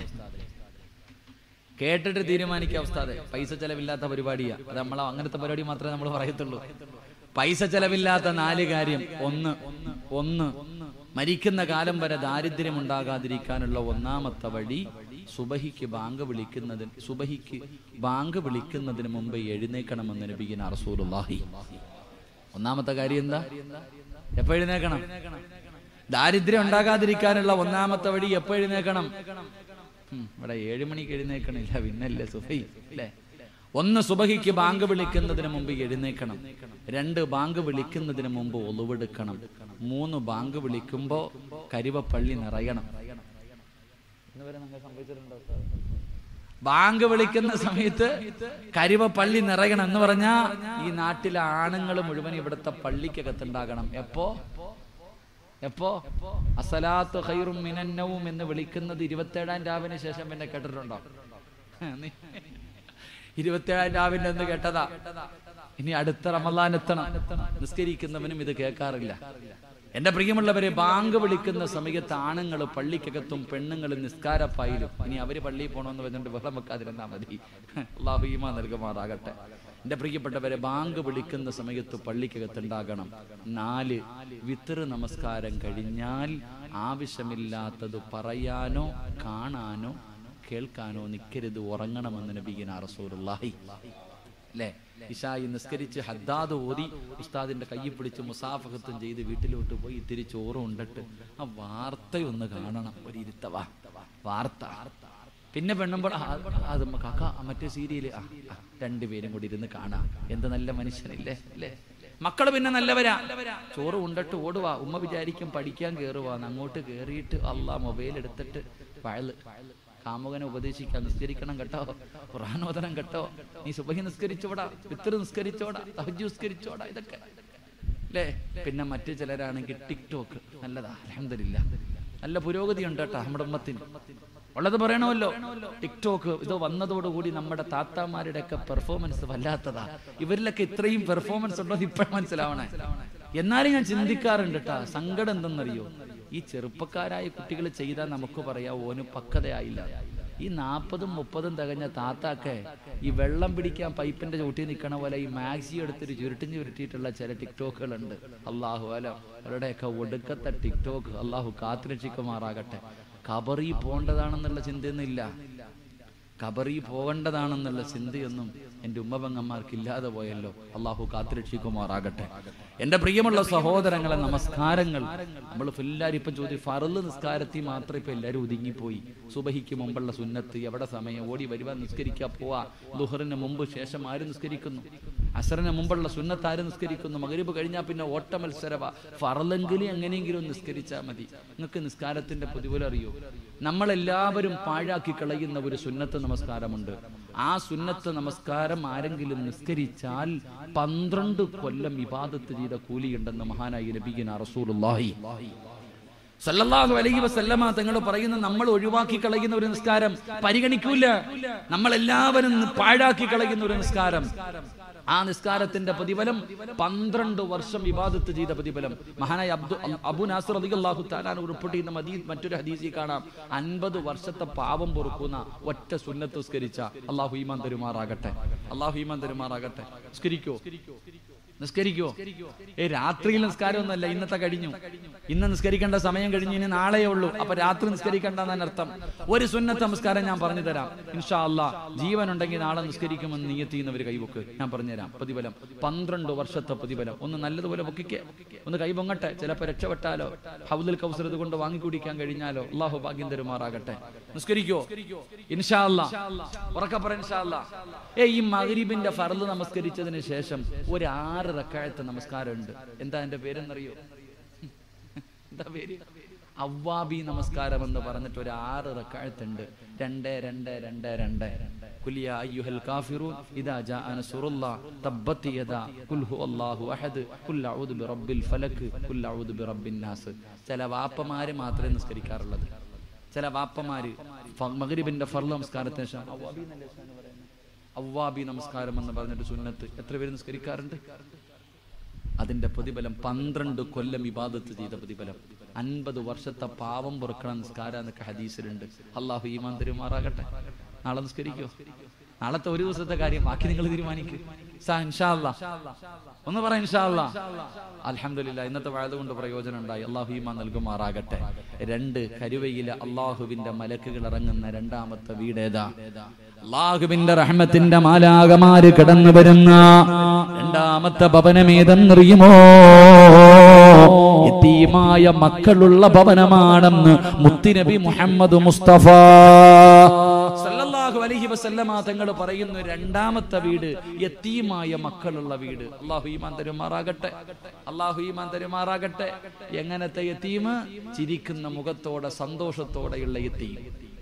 കേട്ടിട്ട് തീരുമാനിക്കുക ഉസ്താദെ പൈസ ചെലവില്ലാത്ത പരിപാടിയാ അത് നമ്മൾ അങ്ങനത്തെ പരിപാടി മാത്രമേ നമ്മൾ പറയത്തുള്ളൂ പൈസ ചെലവില്ലാത്ത നാല് കാര്യം ഒന്ന് ഒന്ന് മരിക്കുന്ന കാലം വരെ ദാരിദ്ര്യം ഉണ്ടാകാതിരിക്കാനുള്ള ഒന്നാമത്തെ വഴി സുബഹിക്ക് ബാങ്ക് വിളിക്കുന്നതിന് സുബഹിക്ക് ബാങ്ക് വിളിക്കുന്നതിന് മുമ്പ് എഴുന്നേക്കണമെന്ന് നബിഗിന റസൂലുള്ളാഹി ഒന്നാമത്തെ കാര്യം എന്താ എപ്പോ എഴുന്നേക്കണം ദാരിദ്ര്യം ഉണ്ടാകാതിരിക്കാനുള്ള ഒന്നാമത്തെ വഴി എപ്പോ എഴുന്നേക്കണം ഉം, ഇവിടെ ഏഴ് മണിക്ക് എഴുന്നേക്കണില്ല പിന്നല്ലേ സുബൈ അല്ലേ ഒന്ന് സുബഹിക്ക് ബാങ്ക് വിളിക്കുന്നതിന് മുമ്പ് എഴുന്നേക്കണം രണ്ട് ബാങ്ക് വിളിക്കുന്നതിന് മുമ്പ് ഒളിവെടുക്കണം മൂന്ന് ബാങ്ക് വിളിക്കുമ്പോ കരിവപ്പള്ളി നിറയണം ഇന്നുവരെ നിങ്ങൾ സംഭവിച്ചിട്ടുണ്ടോ സാർ? ബാങ്ക് വിളിക്കുന്ന സമയത്ത് കരിവ പള്ളി നിറയണം എന്ന് പറഞ്ഞാ ഈ നാട്ടിലെ ആണുങ്ങൾ മുഴുവൻ ഇവിടുത്തെ പള്ളിക്കകത്തുണ്ടാകണം എപ്പോ എപ്പോ അസലാത്ത് ഖൈറും മിനന്നവും എന്ന് വിളിക്കുന്നത് ഇരുപത്തേഴാം രാവിന് ശേഷം പിന്നെ കേട്ടിട്ടുണ്ടോ നീ ഇരുപത്തേഴാം രാവിന്റെ എന്ന് കേട്ടതാ ഇനി അടുത്ത റമലാൻ എത്തണം നിസ്കരിക്കുന്നവനും ഇത് കേൾക്കാറില്ല എന്റെ പ്രിയമുള്ളവരെ ബാങ്ക് വിളിക്കുന്ന സമയത്ത് ആണുങ്ങൾ പള്ളിക്കകത്തും പെണ്ണുങ്ങളും നിസ്കാരപ്പായിലും ഇനി അവര് പള്ളിയിൽ പോകണമെന്ന് പറഞ്ഞുകൊണ്ട് വെള്ളം വെക്കാതിരുന്നാ മതി അള്ളാഹു ഈമാ നൽകുമാറാകട്ടെ എന്റെ പ്രിയപ്പെട്ടവരെ ബാങ്ക് വിളിക്കുന്ന സമയത്ത് പള്ളിക്കകത്ത് ഉണ്ടാകണം നാല് വിത്തറ് നമസ്കാരം കഴിഞ്ഞാൽ ആവശ്യമില്ലാത്തത് പറയാനോ കാണാനോ കേൾക്കാനോ നിൽക്കരുത് ഉറങ്ങണമെന്ന് നബീന റസൂലുള്ളാഹി അല്ലേ ഇഷായി നിസ്കരിച്ച് ഹദ്ദാദ് ഓതി ഉസ്താദിന്റെ കയ്യിൽ പിടിച്ച് മുസാഫഹത്തും ചെയ്ത് വീട്ടിലോട്ട് പോയി ഇത്തിരി ചോറും ഉണ്ടിട്ട് ആ വാർത്തയൊന്ന് കാണണം ഒരു ഇരുത്തവാ വാർത്ത പിന്നെ പെണ്ണുമ്പോൾ ആ, അത് കാക്ക ആ മറ്റേ സീരിയല് ആ ആ, രണ്ടുപേരും കൂടി ഇരുന്ന് കാണാം എന്ത് നല്ല മനുഷ്യനില്ലേ അല്ലേ മക്കള് പിന്നെ നല്ലവരാ ചോറ് ഉണ്ടിട്ട് ഓടുവാ ഉമ്മ വിചാരിക്കും പഠിക്കാൻ കയറുവാന്ന് അങ്ങോട്ട് കയറിയിട്ട് അള്ളാ മൊബൈൽ എടുത്തിട്ട് വയല് കാമുകനെ ഉപദേശിക്കാൻ നിസ്കരിക്കണം കേട്ടോ ഖുറാനോദനം കേട്ടോ നീ സുബഹി നിസ്കരിച്ചോടാ വിത്തർ നിസ്കരിച്ചോടാ തഹജ് നിസ്കരിച്ചോടാ ഇതൊക്കെ അല്ലേ പിന്നെ മറ്റു ചിലരാണെങ്കിൽ ടിക്ടോക്ക് നല്ലതാ അലഹമില്ല നല്ല പുരോഗതി ഉണ്ട് കേട്ടോ നമ്മുടെ ഉമ്മത്തിന് ഉള്ളത് പറയണമല്ലോ ടിക്ടോക്ക് ഇത് വന്നതോടുകൂടി നമ്മുടെ താത്താമാരുടെ ഒക്കെ പെർഫോമൻസ് വല്ലാത്തതാ ഇവരിലൊക്കെ ഇത്രയും പെർഫോമൻസ് ഉണ്ടോ ഇപ്പോഴും മനസ്സിലാവണേ എന്നാലും ഞാൻ ചിന്തിക്കാറുണ്ട് കേട്ടാ സങ്കടം എന്തെന്നറിയോ ഈ ചെറുപ്പക്കാരായ കുട്ടികൾ ചെയ്താൽ നമുക്ക് പറയാം ഓന് പക്വതയായില്ല ഈ നാൽപ്പതും മുപ്പതും തികഞ്ഞ താത്താക്കെ ഈ വെള്ളം പിടിക്കാൻ പൈപ്പിന്റെ ചോട്ടിൽ നിൽക്കണ പോലെ ഈ മാക്സി എടുത്തിട്ട് ചുരുട്ടിന് ചുരുട്ടിയിട്ടുള്ള ചില ടിക്ടോക്കുകളുണ്ട് അള്ളാഹു അല അവരുടെയൊക്കെ ഒടുക്കത്തെ ടിക്ടോക്ക് അള്ളാഹു കാത്തുരക്ഷിക്കുമാറാകട്ടെ കബറി പോണ്ടതാണെന്നുള്ള ചിന്തയൊന്നുമില്ല കബറി പോകേണ്ടതാണെന്നുള്ള ചിന്തയൊന്നും എൻ്റെ ഉമ്മപങ്ങന്മാർക്ക് ഇല്ലാതെ പോയല്ലോ അള്ളാഹു കാത്തുരക്ഷിക്കുമാറാകട്ടെ എൻ്റെ പ്രിയമുള്ള സഹോദരങ്ങളെ നമസ്കാരങ്ങൾ നമ്മൾ എല്ലാവരും ഇപ്പം ചോദ്യം ഫറല് നിസ്കാരത്തിൽ മാത്രം ഇപ്പം എല്ലാവരും ഒതുങ്ങിപ്പോയി സുബഹിക്ക് മുമ്പുള്ള സുന്നത്ത് എവിടെ സമയം ഓടി വരുവാൻ നിസ്കരിക്കുക പോവാ ദുഹറിന് മുമ്പ് ശേഷം ആര് നിസ്കരിക്കുന്നു അസറിന് മുമ്പുള്ള സുന്നത്ത് ആര് നിസ്കരിക്കുന്നു മകരിബ് കഴിഞ്ഞാൽ പിന്നെ ഓട്ട മത്സരവ ഫറലെങ്കിലും എങ്ങനെയെങ്കിലും ഒന്ന് നിസ്കരിച്ചാൽ മതി നിങ്ങൾക്ക് നിസ്കാരത്തിന്റെ പ്രതിഫലം അറിയോ നമ്മളെല്ലാവരും പാഴാക്കി കളയുന്ന ഒരു സുന്നത്ത് നമസ്കാരമുണ്ട് ആ സുന്നത്ത് നമസ്കാരം ആരെങ്കിലും നിസ്കരിച്ചാൽ പന്ത്രണ്ട് കൊല്ലം ഇബാദത്ത് ചെയ്ത കൂലിയുണ്ടെന്ന് മഹാനായി നബിഗിന റസൂലുള്ളാഹി സല്ലല്ലാഹു അലൈഹി വസല്ലമ തങ്ങൾ പറയുന്ന നമ്മൾ ഒഴിവാക്കി കളയുന്ന ഒരു നിസ്കാരം പരിഗണിക്കൂല നമ്മൾ എല്ലാവരും പാഴാക്കി കളയുന്ന ഒരു നിസ്കാരം ആ നിസ്കാരത്തിന്റെ പ്രതിഫലം പന്ത്രണ്ട് വർഷം വിവാദത്ത് ചെയ്ത പ്രതിഫലം മഹാനായ അബ്ദു അബു നാസർ അലി അള്ളാഹു താലാൻ റിപ്പോർട്ട് ചെയ്യുന്ന മദീ മറ്റൊരു ഹദീസിൽ കാണാം അൻപത് വർഷത്തെ പാപം പൊറുക്കുന്ന ഒറ്റ സുന്നത്ത് നിസ്കരിച്ച അള്ളാഹു ഈമാൻ തരുമാറാകട്ടെ അള്ളാഹു ഈമാൻ തരുമാറാകട്ടെ നിസ്കരിക്കോ നിസ്കരിക്കോ ഏ രാത്രിയിൽ നിസ്കാരമൊന്നുമല്ല ഇന്നത്തെ കഴിഞ്ഞു ഇന്ന് നിസ്കരിക്കേണ്ട സമയം കഴിഞ്ഞു ഇനി നാളെയേ ഉള്ളൂ അപ്പൊ രാത്രി നിസ്കരിക്കേണ്ടെന്നാണ് അർത്ഥം ഒരു സുന്നത്ത് നമസ്കാരം ഞാൻ പറഞ്ഞു തരാം ഇൻഷാ അല്ലാ ജീവൻ ഉണ്ടെങ്കിൽ നാളെ നിസ്കരിക്കുമെന്ന് നീയത്തിയുന്നവർ കൈവക്ക് ഞാൻ പറഞ്ഞുതരാം പ്രതിഫലം പന്ത്രണ്ട് വർഷത്തെ പ്രതിഫലം ഒന്ന് നല്ലതുപോലെ പൊക്കിക്കേ ഒന്ന് കൈപൊങ്ങട്ടെ ചിലപ്പോ രക്ഷപ്പെട്ടാലോ ഹൗദുൽ കൗസർ ഇത് കൊണ്ട് വാങ്ങി കുടിക്കാൻ കഴിഞ്ഞാലോ അള്ളാഹു ഭാഗ്യം തരുമാറാകട്ടെ നിസ്കരിക്കോ ഇൻഷാ അല്ലാ ഉറക്കെ പറ ഇൻഷാ അല്ലാ ഏ ഈ മഗ്രിബിന്റെ ഫർദ് നമസ്കരിച്ചതിന് ശേഷം ഒരു ആറ് റക്കാഴത്തെ നമസ്കാരമുണ്ട് എന്താ എന്റെ പേരെന്നറിയോ എന്താ പേര് അവ്വാബി നമസ്കാരം എന്ന് പറഞ്ഞിട്ട് ഒരു ആറ് റക്കാഴത്തുണ്ട് രണ്ട് രണ്ട് രണ്ട് രണ്ട് കുലിയ അയ്യുഹൽ കാഫിറൂൻ ഇദാ ജാഅ നസ്റുല്ലാ തബ്ബത് യദാ ഖുൽ ഹുവല്ലാഹു അഹദ് ഖുൽ അഊദു ബിറബ്ബിൽ ഫലക് ഖുൽ അഊദു ബിറബ്ബിൻ നാസ് ചില വാപ്പമാര് മാത്രമേ നിസ്കരിക്കാറുള്ളത് ചില വാപ്പമാര് ഫ- മഗ്രിബിന്റെ ഫർള് നമസ്കാരത്തിന് ശേഷം അവ്വാബി എന്നല്ലേ ഉസ്താദ് പറയുന്നത്? അവ്വാബി നമസ്കാരം എന്ന് പറഞ്ഞിട്ട് സുന്നത്ത് എത്ര പേര് നിസ്കരിക്കാറുണ്ട് അതിന്റെ പ്രതിഫലം പന്ത്രണ്ട് കൊല്ലം ഇബാദത്ത് ചെയ്ത പ്രതിഫലം അൻപത് വർഷത്തെ പാവം പൊറുക്കണ നിസ്കാരം എന്നൊക്കെ ഹദീസിലുണ്ട് അള്ളാഹു ഈമാൻ തരുമാറാകട്ടെ നാളെ നിസ്കരിക്കോ നാളത്തെ ഒരു ദിവസത്തെ കാര്യം ബാക്കി നിങ്ങൾ തീരുമാനിക്കും ഒന്ന് പറ ഇൻഷാല്ല അലഹമില്ല ഇന്നത്തെ വാഴ കൊണ്ട് പ്രയോജനം ഉണ്ടായി അള്ളാഹു ഈമാൻ നൽകുമാറാകട്ടെ രണ്ട് കരുവയിലെ അള്ളാഹുവിന്റെ മലക്കുകൾ ഇറങ്ങുന്ന രണ്ടാമത്തെ വീടേതാ അള്ളാഹുവിന്റെ റഹ്മത്തിന്റെ മാലാകമാര് കടന്നു വരുന്ന രണ്ടാമത്തെ ഭവനമേതെന്നറിയുമോ എത്തീമായ മക്കളുള്ള ഭവനമാണെന്ന് മുത്തിനബി മുഹമ്മദ് മുസ്തഫ സല്ലല്ലാഹു അലൈഹി വസല്ലമ തങ്ങൾ പറയുന്നു രണ്ടാമത്തെ വീട് യത്തീമായ മക്കളുള്ള വീട് അള്ളാഹു ഈമാൻ തരുമാറാകട്ടെ അള്ളാഹു ഈമാൻ തരുമാറാകട്ടെ എങ്ങനത്തെ യത്തീമ് ചിരിക്കുന്ന മുഖത്തോടെ സന്തോഷത്തോടെയുള്ള യത്തീം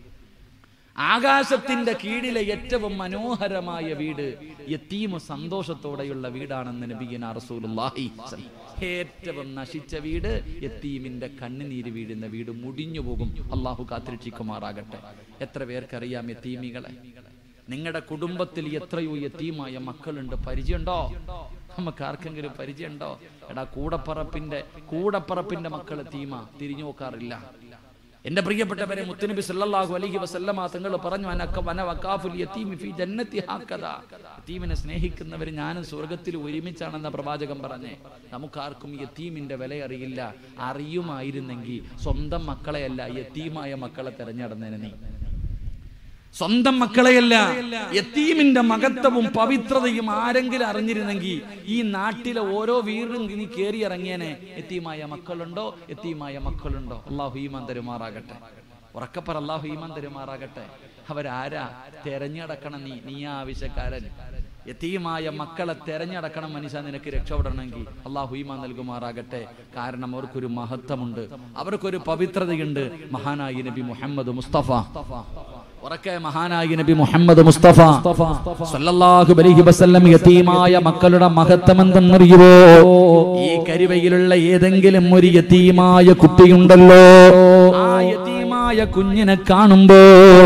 ആകാശത്തിന്റെ കീഴിലെ ഏറ്റവും മനോഹരമായ വീട് യത്തീമ സന്തോഷത്തോടെയുള്ള വീടാണെന്ന് നബിയന റസൂലുള്ളാഹി ഏറ്റവും നശിച്ച വീട് യത്തീമിന്റെ കണ്ണുനീര് വീഴുന്ന വീട് മുടിഞ്ഞു പോകും അള്ളാഹു കാത്തിരക്ഷിക്കുമാറാകട്ടെ എത്ര പേർക്കറിയാം യത്തീമികളെ നിങ്ങളുടെ കുടുംബത്തിൽ എത്രയോ യത്തീമായ മക്കളുണ്ട് പരിചയമുണ്ടോ നമുക്ക് ആർക്കെങ്കിലും പരിചയമുണ്ടോ എടാ കൂടപ്പറപ്പിന്റെ കൂടപ്പറപ്പിന്റെ മക്കൾ തീമ തിരിഞ്ഞു നോക്കാറില്ല എന്റെ പ്രിയപ്പെട്ടവരെ മുത്തുനബി സല്ലല്ലാഹു അലൈഹി വസല്ലമ തങ്ങൾ പറഞ്ഞു അനക്ക വന വക്കാഫുൽ യതീമി ഫീ ജന്നത്തി ഹാക്കദ യതീമിനെ സ്നേഹിക്കുന്നവർ ഞാനും സ്വർഗത്തിൽ ഒരുമിച്ചാണെന്ന പ്രവാചകൻ പറഞ്ഞേ നമുക്കാർക്കും യതീമിന്റെ വില അറിയില്ല അറിയുമായിരുന്നെങ്കിൽ സ്വന്തം മക്കളെയല്ല യതീമായ മക്കളെ തെരഞ്ഞെടുന്നതിന് നീ സ്വന്തം മക്കളെയല്ല യത്തീമിന്റെ മഹത്വവും പവിത്രതയും ആരെങ്കിലും അറിഞ്ഞിരുന്നെങ്കിൽ ഈ നാട്ടിലെ ഓരോ വീടും നീ കയറി ഇറങ്ങിയനെ എത്തീമായ മക്കളുണ്ടോ എത്തീമായ മക്കളുണ്ടോ അള്ളാഹു ഈമാൻ തരുമാറാകട്ടെ ഉറക്കപ്പറ അള്ളാഹു ഈമാൻ തരുമാറാകട്ടെ അവരാരാ തെരഞ്ഞെടുക്കണം നീ നീ ആ ആവശ്യക്കാരൻ യത്തീമായ മക്കളെ തെരഞ്ഞെടുക്കണം മനുഷ്യ നിനക്ക് രക്ഷപ്പെടണമെങ്കിൽ അള്ളാഹു ഈമാൻ നൽകുമാറാകട്ടെ കാരണം അവർക്കൊരു മഹത്വമുണ്ട് അവർക്കൊരു പവിത്രതയുണ്ട് മഹാനായി നബി മുഹമ്മദ് മുസ്തഫ ഉറക്കെ മഹാനായി നബി മുഹമ്മദ് മുസ്തഫ സല്ലല്ലാഹു അലൈഹി വസല്ലം യതീമായ മക്കളുടെ മഹത്വം എന്തെന്നറിയുവോ ഈ കരുവയിലുള്ള ഏതെങ്കിലും ഒരു യതീമായ കുട്ടിയുണ്ടല്ലോ ആ യതീമായ കുഞ്ഞിനെ കാണുമ്പോ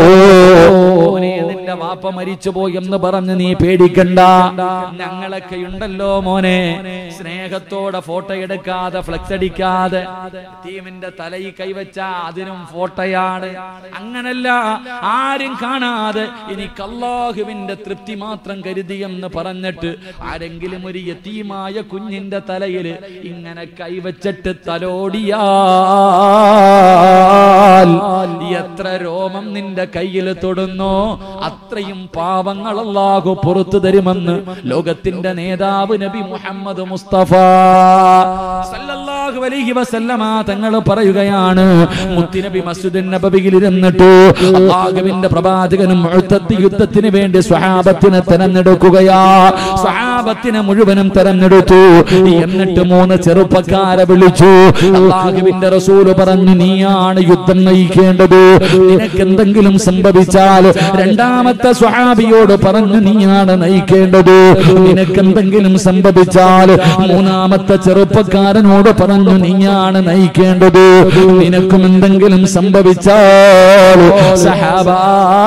മോനെ, നിന്റെ വാപ്പ മരിച്ചുപോയി എന്ന് പറഞ്ഞ് നീ പേടിക്കണ്ട ഞങ്ങളൊക്കെ ഉണ്ടല്ലോ മോനെ സ്നേഹത്തോടെ ഫോട്ടോ എടുക്കാതെ ഫ്ലെക്സ് അടിക്കാതെ ടീമിന്റെ തലയിൽ കൈവച്ച അതിനും ഫോട്ടോയാണ് അങ്ങനല്ല ആരും കാണാതെ എനിക്ക് അള്ളാഹുവിന്റെ തൃപ്തി മാത്രം കരുതിയെന്ന് പറഞ്ഞിട്ട് ആരെങ്കിലും ഒരു യതീമായ കുഞ്ഞിന്റെ തലയിൽ ഇങ്ങനെ കൈവച്ചിട്ട് തലോടിയാ ചെയ്താൽ എത്ര രോമം നിന്റെ കയ്യിൽ തൊടുന്നോ അത്രയും പാവങ്ങൾ അല്ലാഹു പുറത്തു തരുമെന്ന് ലോകത്തിന്റെ നേതാവ് നബി മുഹമ്മദ് മുസ്തഫ സല്ലല്ലാഹു അലൈഹി വസല്ലമ തങ്ങൾ പറയുകയാണ് മുത്തുനബി മസ്ജിദിൻ നബവിയിൽ ഇരുന്നിട്ട് അള്ളാഹുവിന്റെ പ്രവാചകനും മുഅത്തത്ത് യുദ്ധത്തിന് വേണ്ടി സ്വഹാബത്തിനെ തെരഞ്ഞെടുക്കുകയാ സ്വഹാബത്തിനെ മുഴുവനും തെരഞ്ഞെടുത്തു എന്നിട്ട് മൂന്ന് ചെറുപ്പക്കാരെ വിളിച്ചു അള്ളാഹുവിന്റെ റസൂല് പറഞ്ഞു നീയാണ് യുദ്ധം നയിക്കേണ്ടത് നിനക്ക് എന്തെങ്കിലും സംഭവിച്ചാൽ രണ്ടാമത്തെ സ്വഹാബിയോട് പറഞ്ഞു നീയാണ് നയിക്കേണ്ടത് നിനക്ക് എന്തെങ്കിലും സംഭവിച്ചാൽ മൂന്നാമത്തെ ചെറുപ്പക്കാരനോട് പറഞ്ഞു നീയാണ് നയിക്കേണ്ടത് നിനക്കും എന്തെങ്കിലും സംഭവിച്ചാൽ സഹാബാ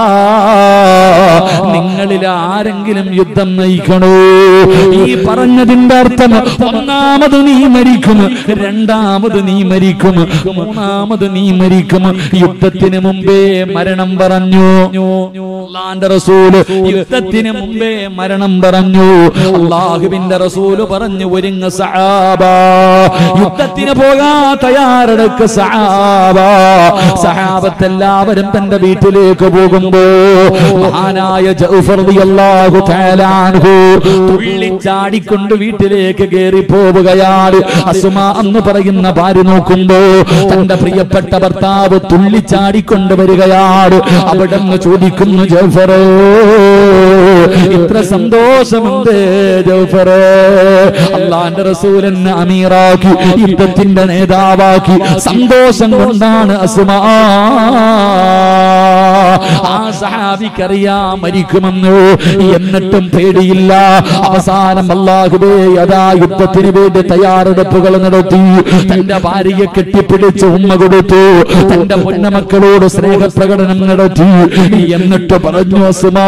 നിങ്ങളിൽ ആരെങ്കിലും യുദ്ധം നയിക്കണോ ഈ പറഞ്ഞതിന്റെ അർത്ഥം ഒന്നാമത് നീ മരിക്കും രണ്ടാമത് നീ മരിക്കും മൂന്നാമത് നീ മരിക്കും യുദ്ധത്തിന് മുമ്പേ മരണം പറഞ്ഞു അള്ളാന്റെ റസൂല് യുദ്ധത്തിന് മുമ്പേ മരണം പറഞ്ഞു അള്ളാഹുവിന്റെ റസൂല് പറഞ്ഞു ഒരുങ്ങ സഹാബ യുദ്ധത്തിന് പോകാൻ തയ്യാറെടുക്ക സഹാബ സഹാബത്ത് എല്ലാവരും തന്റെ വീട്ടിലേക്ക് പോകുമ്പോ മഹാനായ ജൗഫർ റളിയല്ലാഹു തആല അൻഹു തുള്ളിച്ചാടിക്കൊണ്ട് വീട്ടിലേക്ക് കയറി പോവുകയാണ് അസുമ എന്ന് പറയുന്ന ഭാര്യ നോക്കുമ്പോ തന്റെ പ്രിയപ്പെട്ട ഭർത്താവ് തുള്ളിച്ചാടിക്കൊണ്ട് വരികയാണ് അവിടെ നിന്ന് ചോദിക്കുന്നു ജൗഫറേ ഇത്ര സന്തോഷമുണ്ട് ജൗഫറേ അള്ളാന്റെ റസൂലെന്നെ അമീറാക്കി യുദ്ധത്തിന്റെ നേതാവാക്കി സന്തോഷം കൊണ്ടാണ് അസുമ ആ സഹാബിക്കറിയാം മരിക്കുമെന്ന് എന്നിട്ടും പേടിയില്ല അവസാനം അള്ളാഹുബേ യഥാ യുദ്ധത്തിന് വേണ്ടി തയ്യാറെടുപ്പുകൾ നടത്തി തന്റെ ഭാര്യയെ കെട്ടിപ്പിടിച്ച് ഉമ്മ കൊടുത്തു തന്റെ പൊന്നമക്കളോട് സ്നേഹപ്രകടനം നടത്തി എന്നിട്ട് പറഞ്ഞു അസുമാ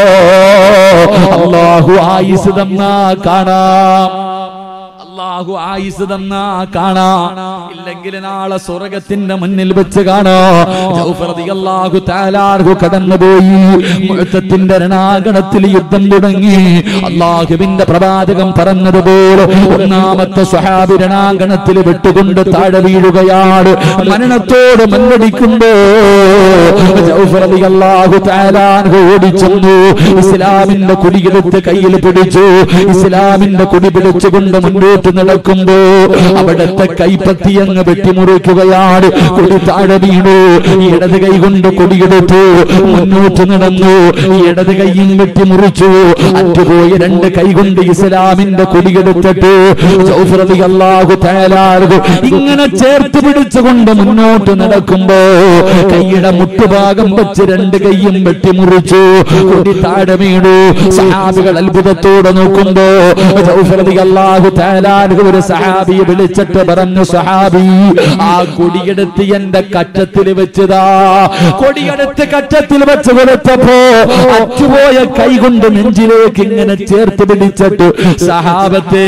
അള്ളാഹു ആയുസ് തന്നാ കാണാം അള്ളാഹു ആയുസ് തന്നാ കാണാ ഇല്ലെങ്കിൽ നാളെ സ്വർഗത്തിന്റെ മുന്നിൽ വെച്ച് കാണാ ജൗഫർ റളിയല്ലാഹു തആല അൻഹു കടന്നുപോയി മുഅത്തത്തിന്റെ രണാകണത്തിൽ യുദ്ധം തുടങ്ങി അള്ളാഹുവിന്റെ പ്രവാചകം പറഞ്ഞതുപോലെ ഒന്നാമത്തെ സ്വഹാബി രണാങ്കണത്തിൽ വിട്ടുകൊണ്ട് താഴെ വീഴുകയാണ് മരണത്തോട് മല്ലടിക്കുമ്പോ ജൗഫർ റളിയല്ലാഹു തആല അൻഹു ഓടിച്ചെന്നു ഇസ്ലാമിന്റെ കുടിയെടുത്ത് കയ്യിൽ പിടിച്ചു ഇസ്ലാമിന്റെ കുടി പിടിച്ചുകൊണ്ട് മുന്നോട്ട് നടക്കുമ്പോ അവിടത്തെ കൈപ്പത്തി അങ്ങ് വെട്ടിമുറിക്കുകയാണ് കൊടി താഴെ വീണു ഇടത് കൈ കൊണ്ട് കൊടിയെടുത്തു മുന്നോട്ട് നടന്നു ഇടത് കൈയും വെട്ടിമുറിച്ചു അറ്റുപോയ രണ്ട് കൈ കൊണ്ട് ഇസ്ലാമിന്റെ കൊടിയെടുത്തിട്ട് ജൗഫർ റളിയല്ലാഹു തആല അൻഹു ഇങ്ങനെ ചേർത്ത് പിടിച്ചുകൊണ്ട് മുന്നോട്ട് നടക്കുമ്പോ കൈയുടെ മുട്ടുഭാഗം വെച്ച് രണ്ട് കൈയും വെട്ടിമുറിച്ചു കൊടി താഴെ വീണു സഹാബികൾ അത്ഭുതത്തോടെ നോക്കുമ്പോ ജൗഫർ റളിയല്ലാഹു തആല അൻഹു ഒരു സഹാബിയെ വിളിച്ചിട്ട് പറഞ്ഞു സഹാബി ആ കൊടിയെടുത്ത് എന്റെ കറ്റത്തിൽ വെച്ചതാ കൊടിയെടുത്ത് കറ്റത്തിൽ വെച്ച് കൊടുത്തപ്പോ അറ്റുപോയ കൈ കൊണ്ട് നെഞ്ചിലേക്ക് ഇങ്ങനെ ചേർത്ത് പിടിച്ചിട്ട് സഹാബത്തെ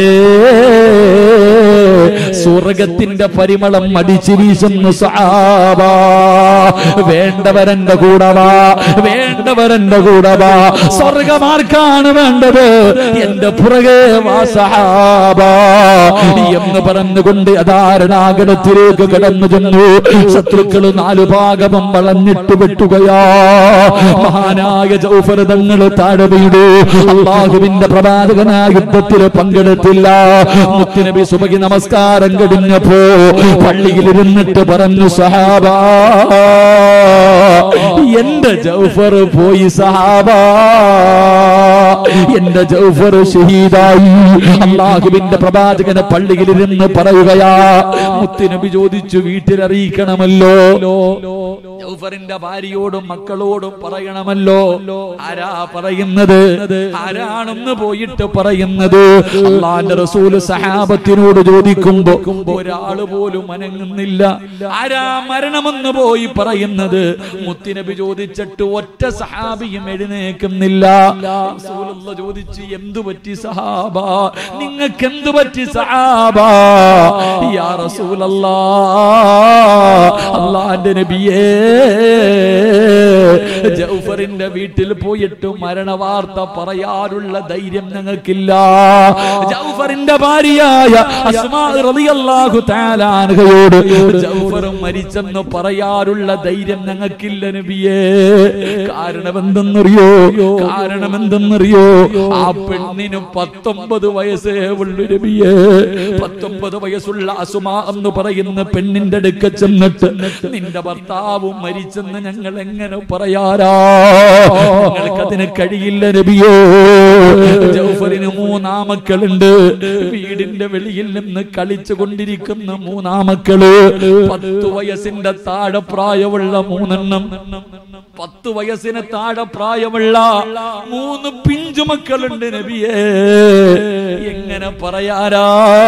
സ്വർഗത്തിന്റെ പരിമളം അടിച്ചു വീശുന്നു സഹാബ വേണ്ടവരെന്റെ കൂടവാ വേണ്ടവരെന്റെ കൂടവാ സ്വർഗമാർക്കാണ് വേണ്ടത് എന്റെ പുറകെ വാ സഹാബ എന്ന് പറഞ്ഞുകൊണ്ട് യഥാരണാകടത്തിലേക്ക് കടന്നു ചെന്നു ശത്രുക്കൾ നാലു ഭാഗവും വളഞ്ഞിട്ട് വെട്ടുകയാ മഹാനായ ജൗഫർ തങ്ങൾ താഴെ വീടു അള്ളാഹുവിന്റെ പ്രവാചകനായ യുദ്ധത്തിൽ പങ്കെടുത്തില്ല മുത്തുനബി സുബഹി നമസ്കാരം കഴിഞ്ഞപ്പോ പള്ളിയിൽ ഇരുന്നിട്ട് പറഞ്ഞു സഹാബ എന്റെ ജൗഫർ പോയി സഹാബ എന്റെ ജൗഫർ ഷഹീദായി അള്ളാഹുവിന്റെ പ്രവാചകനെ പള്ളിയിൽ ഇരുന്ന് പറയുകയാ മുത്തുനബി ചോദിച്ചു വീട്ടിൽ അറിയിക്കണമല്ലോ ജൗഫറിന്റെ ഭാര്യയോടും മക്കളോടും പറയണമല്ലോ ആരാ പറയുന്നത് ആരാണെന്ന് പോയിട്ട് പറയുന്നത് അള്ളാന്റെ റസൂല് സഹാബത്തിനോട് ചോദിക്കുമ്പോ ഒരാള് പോലും അനങ്ങുന്നില്ല ആരാ മരണമെന്ന് പോയി പറയുന്നത് മുത്തിനബി ചോദിച്ചിട്ട് ഒറ്റ സഹാബിയും എഴുന്നേക്കുന്നില്ല റസൂലുള്ള ചോദിച്ചു എന്തു പറ്റി സഹാബ നിങ്ങൾക്ക് എന്തു പറ്റി സഹാബ യാ റസൂലല്ലാ അള്ളാന്റെ നബിയേ ജൗഫറിന്റെ വീട്ടിൽ പോയിട്ട് മരണവാർത്ത പറയാനുള്ള ധൈര്യം ഞങ്ങൾക്കില്ല ജൗഫറിന്റെ ഭാര്യയായ അസ്മാ റളിയല്ലാഹു തആല അൻഹയോട് ജൗഫർ മരിച്ചെന്ന് പറയാനുള്ള ധൈര്യം ഞങ്ങൾക്കില്ല നബിയേ കാരണം എന്തെന്നറിയോ കാരണം എന്തെന്നറിയോ ആ പെണ്ണിന് പത്തൊമ്പത് വയസ്സേ ഉള്ളു നബിയേ പത്തൊമ്പത് വയസ്സുള്ള അസുമ എന്ന് പറയുന്ന പെണ്ണിന്റെ അടുക്ക ചെന്നിട്ട് നിന്റെ ഭർത്താവ് മരിച്ചെന്ന് ഞങ്ങൾ എങ്ങനെ പറയാരാ ഞങ്ങൾക്കതിന് കഴിയില്ല നബിയോ ജൗഫറിന് മൂന്നാമക്കളുണ്ട് വീടിന്റെ വെളിയിൽ നിന്ന് കളിച്ചു കൊണ്ടിരിക്കുന്ന മൂന്നാമക്കള് പത്തു വയസ്സിന്റെ താഴെ പ്രായമുള്ള മൂന്നെണ്ണം പത്ത് വയസ്സിന് താഴെ പ്രായമുള്ള മൂന്ന് പിഞ്ചുമക്കളുണ്ട് നബിയേ എങ്ങനെ പറയാരാ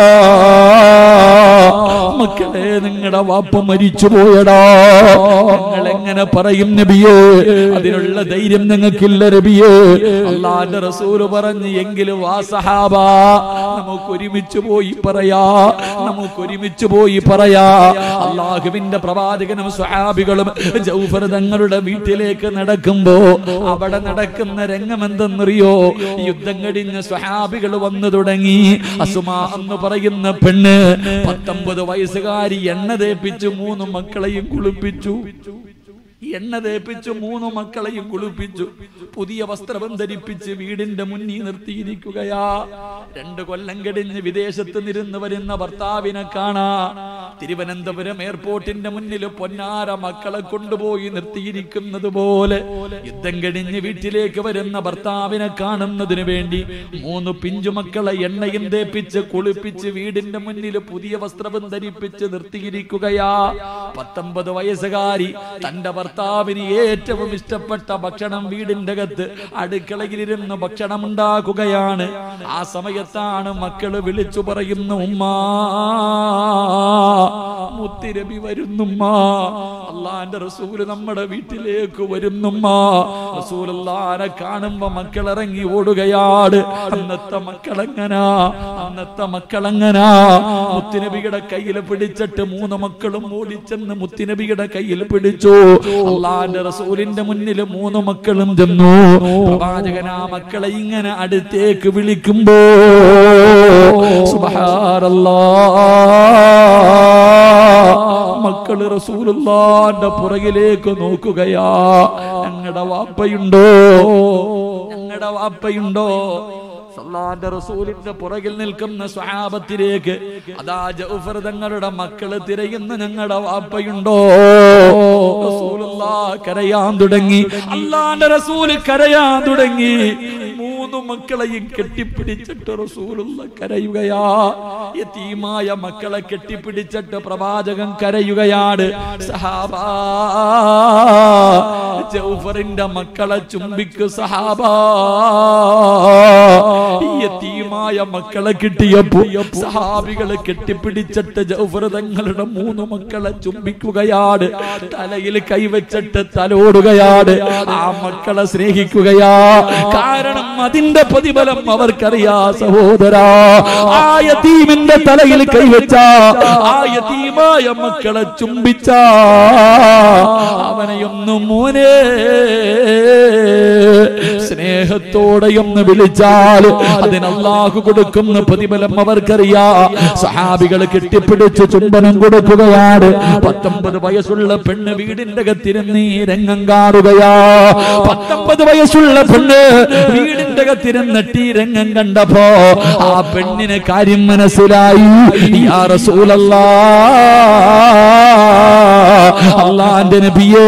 മക്കളെ നിങ്ങളുടെ വാപ്പ മരിച്ചു പോയടാ നിങ്ങൾ എങ്ങനെ പറയും നബിയേ അതിനുള്ള ധൈര്യം നിങ്ങൾക്കില്ല നബിയേ അള്ളാന്റെ റസൂല് പറഞ്ഞു എങ്കിലും ആ സഹാബ നമുക്ക് ഒരുമിച്ച് പോയി പറയാ നമുക്ക് ഒരുമിച്ച് പോയി പറയാ അള്ളാഹുവിന്റെ പ്രവാചകനും സ്വഹാബികളും ജൗഫർ തങ്ങളുടെ വീട്ടിലേക്ക് നടക്കുമ്പോ അവിടെ നടക്കുന്ന രംഗം എന്തെന്നറിയോ യുദ്ധം കഴിഞ്ഞ സ്വഹാബികൾ വന്നു തുടങ്ങി അസുമ എന്ന് പറയുന്ന പെണ്ണ് പത്തൊമ്പത് വയസ്സുകാരി എണ്ണ തേപ്പിച്ച് മൂന്ന് മക്കളെയും കുളിപ്പിച്ചു എണ്ണ തേപ്പിച്ചു മൂന്ന് മക്കളെയും കുളിപ്പിച്ചു പുതിയ വസ്ത്രം ധരിപ്പിച്ച് വീടിന്റെ മുന്നിൽ നിർത്തിയിരിക്കുകയാ രണ്ട് കൊല്ലം കഴിഞ്ഞ് വിദേശത്ത് നിരുന്ന് വരുന്ന ഭർത്താവിനെ കാണാ തിരുവനന്തപുരം എയർപോർട്ടിന്റെ മുന്നിൽ പൊന്നാര മക്കളെ കൊണ്ടുപോയി നിർത്തിയിരിക്കുന്നത് പോലെ യുദ്ധം കഴിഞ്ഞ് വീട്ടിലേക്ക് വരുന്ന ഭർത്താവിനെ കാണുന്നതിന് വേണ്ടി മൂന്ന് പിഞ്ചു മക്കളെ എണ്ണയും തേപ്പിച്ച് കുളിപ്പിച്ച് വീടിന്റെ മുന്നിൽ പുതിയ വസ്ത്രവും ധരിപ്പിച്ച് നിർത്തിയിരിക്കുകയാ പത്തൊമ്പത് വയസ്സുകാരി തന്റെ ഭർത്താവിന് ഏറ്റവും ഇഷ്ടപ്പെട്ട ഭക്ഷണം വീടിന്റെ അകത്ത് അടുക്കളയിലിരുന്ന് ഭക്ഷണം ഉണ്ടാക്കുകയാണ് ആ സമയത്താണ് മക്കള് വിളിച്ചു പറയുന്നു ഉമ്മാ മുത്തിരബി വരുന്നുമ്മ അള്ളാന്റെ റസൂല് നമ്മുടെ വീട്ടിലേക്ക് വരുന്നുമ്മ റസൂലുള്ളാനെ കാണുമ്പോ മക്കൾ ഇറങ്ങി ഓടുകയാണ് അന്നത്തെ മക്കളെങ്ങനാ അന്നത്തെ മക്കളെങ്ങനാ മുത്തുനബിയുടെ കയ്യിൽ പിടിച്ചിട്ട് മൂന്ന് മക്കളും ഓടിച്ചെന്ന് മുത്തുനബിയുടെ കയ്യിൽ പിടിച്ചു അള്ളാന്റെ റസൂലിന്റെ മുന്നിൽ മൂന്ന് മക്കളും ചെന്നു പ്രവാചകൻ ആ മക്കളെ ഇങ്ങനെ അടുത്തേക്ക് വിളിക്കുമ്പോ സുബ്ഹാനല്ലാഹ് മക്കള് റസൂലുള്ളാന്റെ പുറകിലേക്ക് നോക്കുകയാ ഞങ്ങളുടെ വാപ്പയുണ്ടോ ഞങ്ങളുടെ വാപ്പയുണ്ടോ സല്ലാന്റെ റസൂലിന്റെ പുറകിൽ നിൽക്കുന്ന സ്വഹാബത്തിലേക്ക് അതാ ജൗഫർ തങ്ങളുടെ മക്കള് തിരയുന്ന ഞങ്ങളുടെ വാപ്പയുണ്ടോ റസൂലുള്ളാ കരയാൻ തുടങ്ങി അള്ളാന്റെ റസൂല് കരയാൻ തുടങ്ങി മൂന്ന് മക്കളെയും കെട്ടിപ്പിടിച്ചിട്ട് റസൂലുള്ള കരയുകയാ യതീമായ മക്കളെ കെട്ടിപ്പിടിച്ചിട്ട് പ്രവാചകൻ കരയുകയാണ് സഹാബാ ജൗഫറിന്റെ മക്കളെ ചുംബിക്കു സഹാബാ യതീമായ മക്കളെ കിട്ടിയപ്പോ സഹാബികളെ കെട്ടിപ്പിടിച്ചിട്ട് ജൗഫർ തങ്ങളുടെ മൂന്ന് മക്കളെ ചുംബിക്കുകയാണ് തലയിൽ കൈവച്ചിട്ട് തലോടുകയാണ് ആ മക്കളെ സ്നേഹിക്കുകയാ കാരണം അതിന്റെ പ്രതിഫലം അവർക്കറിയാ സഹോദരാ ആ യതീമിന്റെ തലയിൽ കൈവച്ച ആ യതീമായ മക്കളെ ചുംബിച്ച അവനെയൊന്നും മോനെ സ്നേഹത്തോടെ ഒന്ന് വിളിച്ചാൽ അതിന് അള്ളാഹു കൊടുക്കുന്ന പ്രതിഫലം അവർക്കറിയാ സഹാബികൾ കെട്ടിപ്പിടിച്ച് ചുംബനം കൊടുക്കുകയാണ് പത്തൊമ്പത് വയസ്സുള്ള പെണ്ണ് വീടിന്റെ അകത്തിരുന്ന് ഈ രംഗം കാണുകയാ പത്തൊമ്പത് വയസ്സുള്ള പെണ്ണ് വീടിന്റെ അകത്തിരുന്നിട്ട് ഈ രംഗം കണ്ടപ്പോ ആ പെണ്ണിന് കാര്യം മനസ്സിലായി യാ റസൂലല്ലാ അള്ളാന്റെ നബിയേ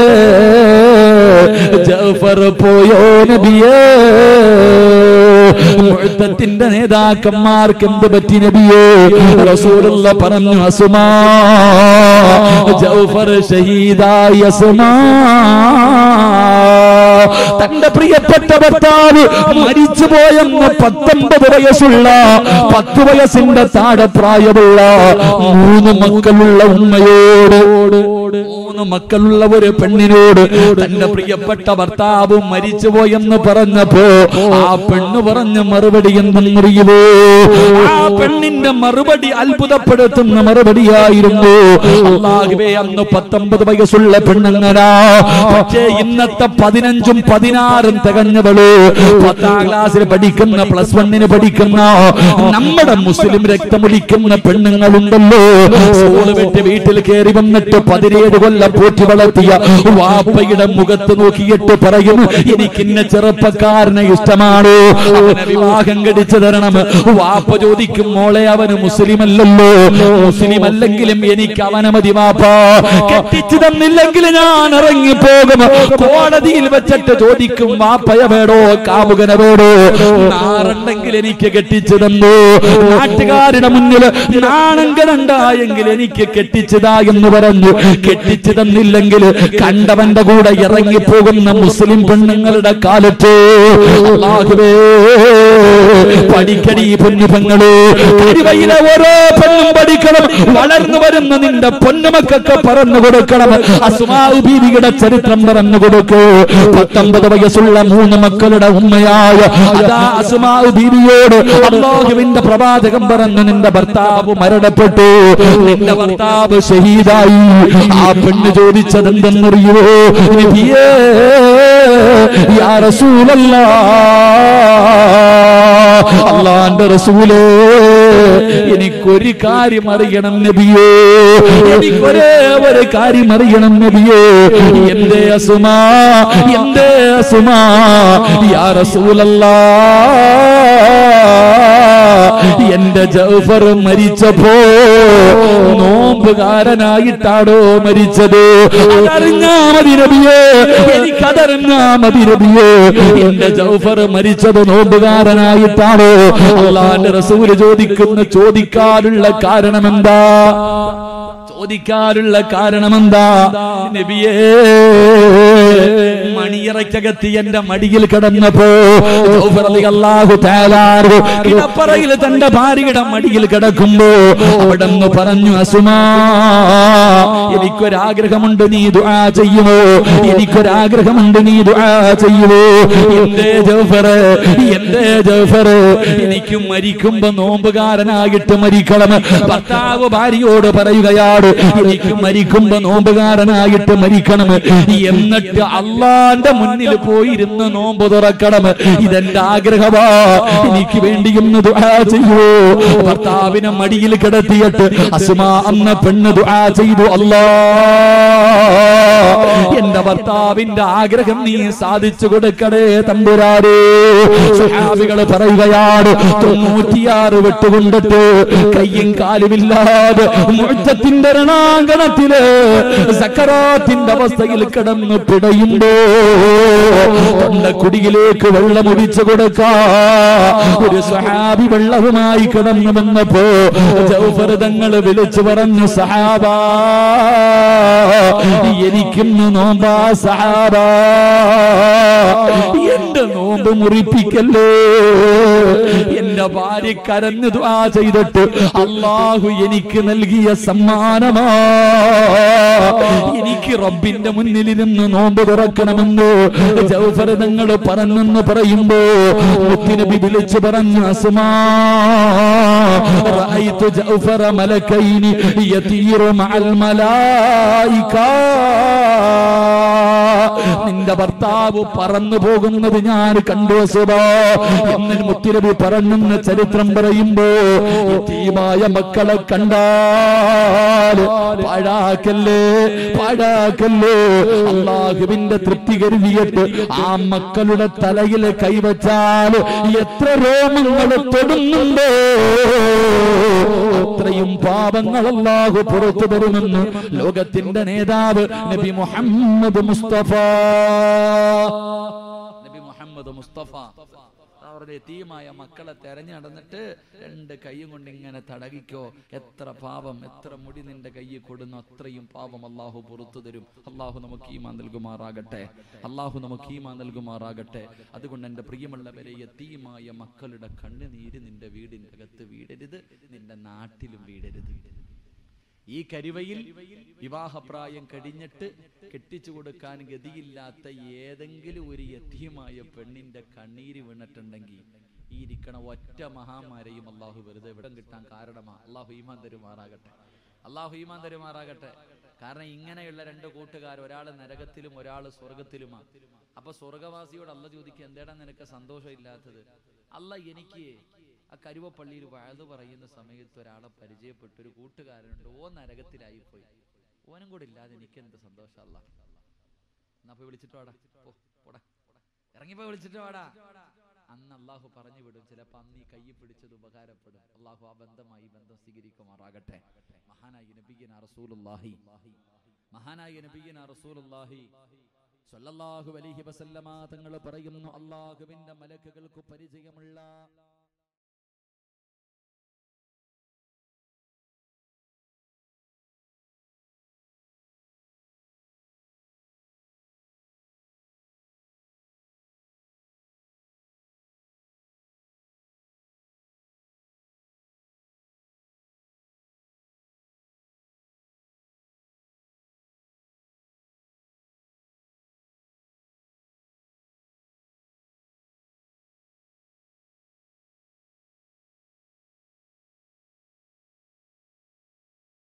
ജഫർ പോയോ നബിയേ മുഴുത്തത്തിന്റെ നേതാക്കന്മാർക്ക് എന്ത് പറ്റി നബിയേ റസൂലുള്ള പറഞ്ഞു അസുമാ ജൗഫർ ഷഹീദായി അസുമാ തന്റെ പ്രിയപ്പെട്ട ഭർത്താവ് മരിച്ചു പോയെന്ന് പത്തൊമ്പത് വയസ്സുള്ള പത്ത് വയസ്സിന്റെ താഴെ പ്രായമുള്ള മൂന്ന് മക്കളുള്ള ഉമ്മയോട് മൂന്ന് മൂന്ന് മക്കളുള്ള ഒരു പെണ്ണിനോട് തന്റെ പ്രിയപ്പെട്ട ഭർത്താവ് മരിച്ചുപോയെന്ന് പറഞ്ഞപ്പോ ആ പെണ്ണ് പറഞ്ഞ മറുപടി എന്തെന്നറിയുമോ ആ പെണ്ണിന്റെ മറുപടി അത്ഭുതപ്പെടുത്തുന്ന മറുപടിയായിരുന്നു അള്ളാഹുവേ അന്ന് പത്തൊമ്പത് വയസ്സുള്ള പെണ്ണങ്ങനാ പക്ഷേ ഇന്നത്തെ പതിനഞ്ചും പതിനാറും തികഞ്ഞവള് പത്താം ക്ലാസ്സിൽ പഠിക്കുന്ന പ്ലസ് വണ്ണിന് പഠിക്കുന്ന നമ്മുടെ മുസ്ലിം രക്തമൊലിക്കുന്ന പെണ്ണുങ്ങളുണ്ടല്ലോ സ്കൂള് വിട്ട് വീട്ടിൽ കയറി വന്നിട്ട് പതിനേഴ് കൊല്ലം പോറ്റി വളർത്തിയ വാപ്പയുടെ മുഖത്ത് നോക്കിയിട്ട് പറയും എനിക്ക് ഇന്ന ചെറുപ്പക്കാരനെ ഇഷ്ടമാണ് അവനെ വിവാഹം കഴിച്ചു തരണം വാപ്പ ചോദിക്കും മോളെ അവന് മുസ്ലിം അല്ലല്ലോ മുസ്ലിം അല്ലെങ്കിലും എനിക്ക് അവനെ മതി വാപ്പ കെട്ടിച്ചു തന്നില്ലെങ്കിൽ ഞാൻ ഇറങ്ങിപ്പോകും കോടതിയിൽ വെച്ചിട്ട് ചോദിക്കും വാപ്പയ വേടോ കാമുകന വേടോ നാറുണ്ടെങ്കിൽ എനിക്ക് കെട്ടിച്ചു തന്നു നാട്ടുകാരുടെ മുന്നിൽ നാണം കിടണ്ടായെങ്കിൽ എനിക്ക് കെട്ടിച്ചതാ എന്ന് പറഞ്ഞു കെട്ടിച്ചു തന്നില്ലെങ്കിൽ കണ്ടവന്റെ കൂടെ ഇറങ്ങിപ്പോകുന്ന മുസ്ലിം പെണ്ണുങ്ങളുടെ കാലത്ത് അല്ലാഹുവേ, പഠിക്കടി പൊന്നുപങ്ങള് കരിവയിലെ ഓരോ പെണ്ണും പഠിക്കണം വളർന്നു വരുന്ന നിന്റെ പൊന്നുമക്കൊക്കെ പറഞ്ഞു കൊടുക്കണം അസുമാവ് ബീവിയുടെ ചരിത്രം പറഞ്ഞു കൊടുക്കൂ പത്തൊമ്പത് വയസ്സുള്ള മൂന്ന് മക്കളുടെ ഉമ്മയായ അതാ അസുമാവ് ബീവിയോട് അള്ളാഹുവിന്റെ പ്രവാചകം പറഞ്ഞു നിന്റെ ഭർത്താവ് മരണപ്പെട്ടു നിന്റെ ഭർത്താവ് ഷഹീദായി ആ പെണ്ണ് ചോദിച്ചത് എന്തെന്നറിയോ നബിയേ, യാ റസൂലല്ലാ അള്ളാന്റെ റസൂലേ എനിക്കൊരു കാര്യം അറിയണം നബിയേ എനിക്കൊരേ ഒരു കാര്യം അറിയണം നബിയേ എന്റെ അസുമാ എന്റെ അസുമാ യാ റസൂലല്ലാ എന്റെ ജൗഫർ മരിച്ചപ്പോ നോമ്പുകാരനായിട്ടാടോ മരിച്ചത് അതറിഞ്ഞാ മതി നബിയേ എനിക്കതറിഞ്ഞാ മതി നബിയേ എന്റെ ജൗഫർ മരിച്ചത് നോമ്പുകാരനായിട്ടാണോ അള്ളാന്റെ റസൂല് ചോദിക്കുന്ന ചോദിക്കാനുള്ള കാരണം എന്താ ചോദിക്കാനുള്ള കാരണം എന്താ നബിയേ മണിയറയ്ക്കകത്ത് എന്റെ മടിയിൽ കിടന്നപ്പോ ജൗഫർ റളിയല്ലാഹു തആല അൻഹു കിടപ്പറയിൽ തന്റെ ഭാര്യയുടെ മടിയിൽ കിടക്കുമ്പോ അവിടെ നിന്ന് പറഞ്ഞു അസുമാ എനിക്കൊരാഗ്രഹമുണ്ട് നീ ദുആ ചെയ്യുമോ എനിക്കൊരാഗ്രഹമുണ്ട് നീ ദുആ ചെയ്യുമോ എന്റെ ജൗഫർ എന്റെ ജൗഫർ എനിക്ക് മരിക്കുമ്പോ നോമ്പുകാരനായിട്ട് മരിക്കണം ഭർത്താവ് ഭാര്യയോട് പറയുകയാണ് എനിക്ക് മരിക്കുമ്പോ നോമ്പുകാരനായിട്ട് മരിക്കണം എന്നിട്ട് അള്ളാന്റെ മുന്നിൽ പോയിരുന്ന് നോമ്പ് തുറക്കണം ഇതെന്റെ ആഗ്രഹമാ എനിക്ക് വേണ്ടി ഒന്ന് ദുആ ചെയ്യൂ ഭർത്താവിനെ മടിയിൽ കിടത്തിയിട്ട് അസുമാ അന്ന പെണ്ണ് ദുആ ചെയ്തു അല്ലാ എന്റെ ഭർത്താവിന്റെ ആഗ്രഹം നീ സാധിച്ചു കൊടുക്കണേ തമ്പുരാരേ സുഹാബികൾ പറയുകയാണ് തൊണ്ണൂറ്റിയാറ് വെട്ടുകൊണ്ടിട്ട് കയ്യും കാലുമില്ലാതെ മുറ്റത്തിന്റെ രണാങ്കണത്തില് സക്കറാത്തിന്റെ അവസ്ഥയിൽ കിടന്ന് പിടയുമ്പോ തൊണ്ട കുടിയിലേക്ക് വെള്ളം ഒഴിച്ചു കൊടുക്കാ ഒരു സഹാബി വെള്ളവുമായി കിടന്നു വന്നപ്പോ ജൗഫരതങ്ങൾ വിളിച്ചു പറഞ്ഞു സഹാബാ എനിക്കിന്ന് നോമ്പാ സഹാബ എന്റെ നോമ്പ് മുറിപ്പിക്കല്ലേ എന്റെ ഭാര്യ കരഞ്ഞു ദുആ ചെയ്തിട്ട് അള്ളാഹു എനിക്ക് നൽകിയ സമ്മാനമാ എനിക്ക് റബ്ബിന്റെ മുന്നിലിരുന്ന് നോമ്പ് തുറക്കണമെന്ന് ജൗഫരതങ്ങൾ പറഞ്ഞെന്ന് പറയുമ്പോ മുത്തിനബി വിളിച്ചു പറഞ്ഞു അസുമാ رأيت جعفر ملكين يطير مع الملائكة നിന്റെ ഭർത്താവ് പറന്നു പോകുന്നത് ഞാൻ കണ്ടു സുബാ എന്ന് മുത്തിരബി പറഞ്ഞെന്ന് ചരിത്രം പറയുമ്പോ യതീമായ മക്കളെ കണ്ടാൽ പാഴാക്കല്ലേ പാഴാക്കല്ലേ അള്ളാഹുവിന്റെ തൃപ്തി കരുതിയിട്ട് ആ മക്കളുടെ തലയിൽ കൈവച്ചാൽ എത്ര രോമങ്ങൾ തൊടുന്നുണ്ടോ അത്രയും പാപങ്ങൾ അള്ളാഹു പുറത്തു തരുമെന്ന് ലോകത്തിന്റെ നേതാവ് നബി മുഹമ്മദ് മുസ്തഫ നബി മുഹമ്മദ് മുസ്തഫ അവരുടെ എത്തിയുമായ മക്കളെ തെരഞ്ഞു നടന്നിട്ട് രണ്ട് കൈയും കൊണ്ട് ഇങ്ങനെ തടകിക്കോ എത്ര പാപം എത്ര മുടി നിന്റെ കയ്യിൽ കൊടുന്നു അത്രയും പാപം അള്ളാഹു പുറത്തു തരും അള്ളാഹു നമുക്ക് ഈമാ നൽകുമാറാകട്ടെ അള്ളാഹു നമുക്ക് ഈമാ നൽകുമാറാകട്ടെ അതുകൊണ്ട് എൻ്റെ പ്രിയമുള്ളവരെ എത്തിയുമായ മക്കളുടെ കണ്ണുനീര് നിന്റെ വീടിൻ്റെ അകത്ത് വീടരുത് നിന്റെ നാട്ടിലും വീടരുത് ഈ കരുവയിൽ വിവാഹപ്രായം കഴിഞ്ഞിട്ട് കെട്ടിച്ചു കൊടുക്കാൻ ഗതിയില്ലാത്ത ഏതെങ്കിലും ഒരു യഥീമായ പെണ്ണിന്റെ കണ്ണീര് വീണിട്ടുണ്ടെങ്കിൽ ഈ ഇരിക്കണ ഒറ്റ മഹാമാരെയും അള്ളാഹു വെറുതെ വിടം കിട്ടാൻ കാരണമാ അള്ളാഹു ഈമാൻ തരുമാറാകട്ടെ അള്ളാഹു ഈമാൻ തരുമാറാകട്ടെ കാരണം ഇങ്ങനെയുള്ള രണ്ട് കൂട്ടുകാർ ഒരാൾ നരകത്തിലും ഒരാൾ സ്വർഗത്തിലുമാ അപ്പൊ സ്വർഗവാസിയോട് അല്ല ചോദിക്കുക എന്തേടാ നിനക്ക് സന്തോഷമില്ലാത്തത് അല്ല എനിക്ക് ആ കരുവപ്പള്ളിയിൽ വഴുതു പറയുന്ന സമയത്ത് ഒരാളെ പരിചയപ്പെട്ട ഒരു കൂട്ടുകാരനുണ്ട് ഓ നരകത്തിലായിപ്പോയി ഓനും കൂടെ ഇല്ലാതെ എനിക്ക് എന്ത് സന്തോഷം അല്ല എന്നാ പോയി വിളിച്ചിട്ട് വാടാ പോ പോടാ ഇറങ്ങിപ്പോയി വിളിച്ചിട്ട് വാടാ അന്ന് അള്ളാഹു പറഞ്ഞു വിടും ചിലപ്പോ അന്ന് ഈ കൈ പിടിച്ചത് ഉപകാരപ്പെടും അള്ളാഹു ആ ബന്ധമായി ബന്ധം സ്വീകരിക്കുമാറാകട്ടെ മഹാനായി നബിയന റസൂലുള്ളാഹി മഹാനായി നബിയന റസൂലുള്ളാഹി സ്വല്ലല്ലാഹു അലൈഹി വസല്ലമ തങ്ങൾ പറയുന്നു അള്ളാഹുവിന്റെ മലക്കുകൾക്ക് പരിചയമുള്ള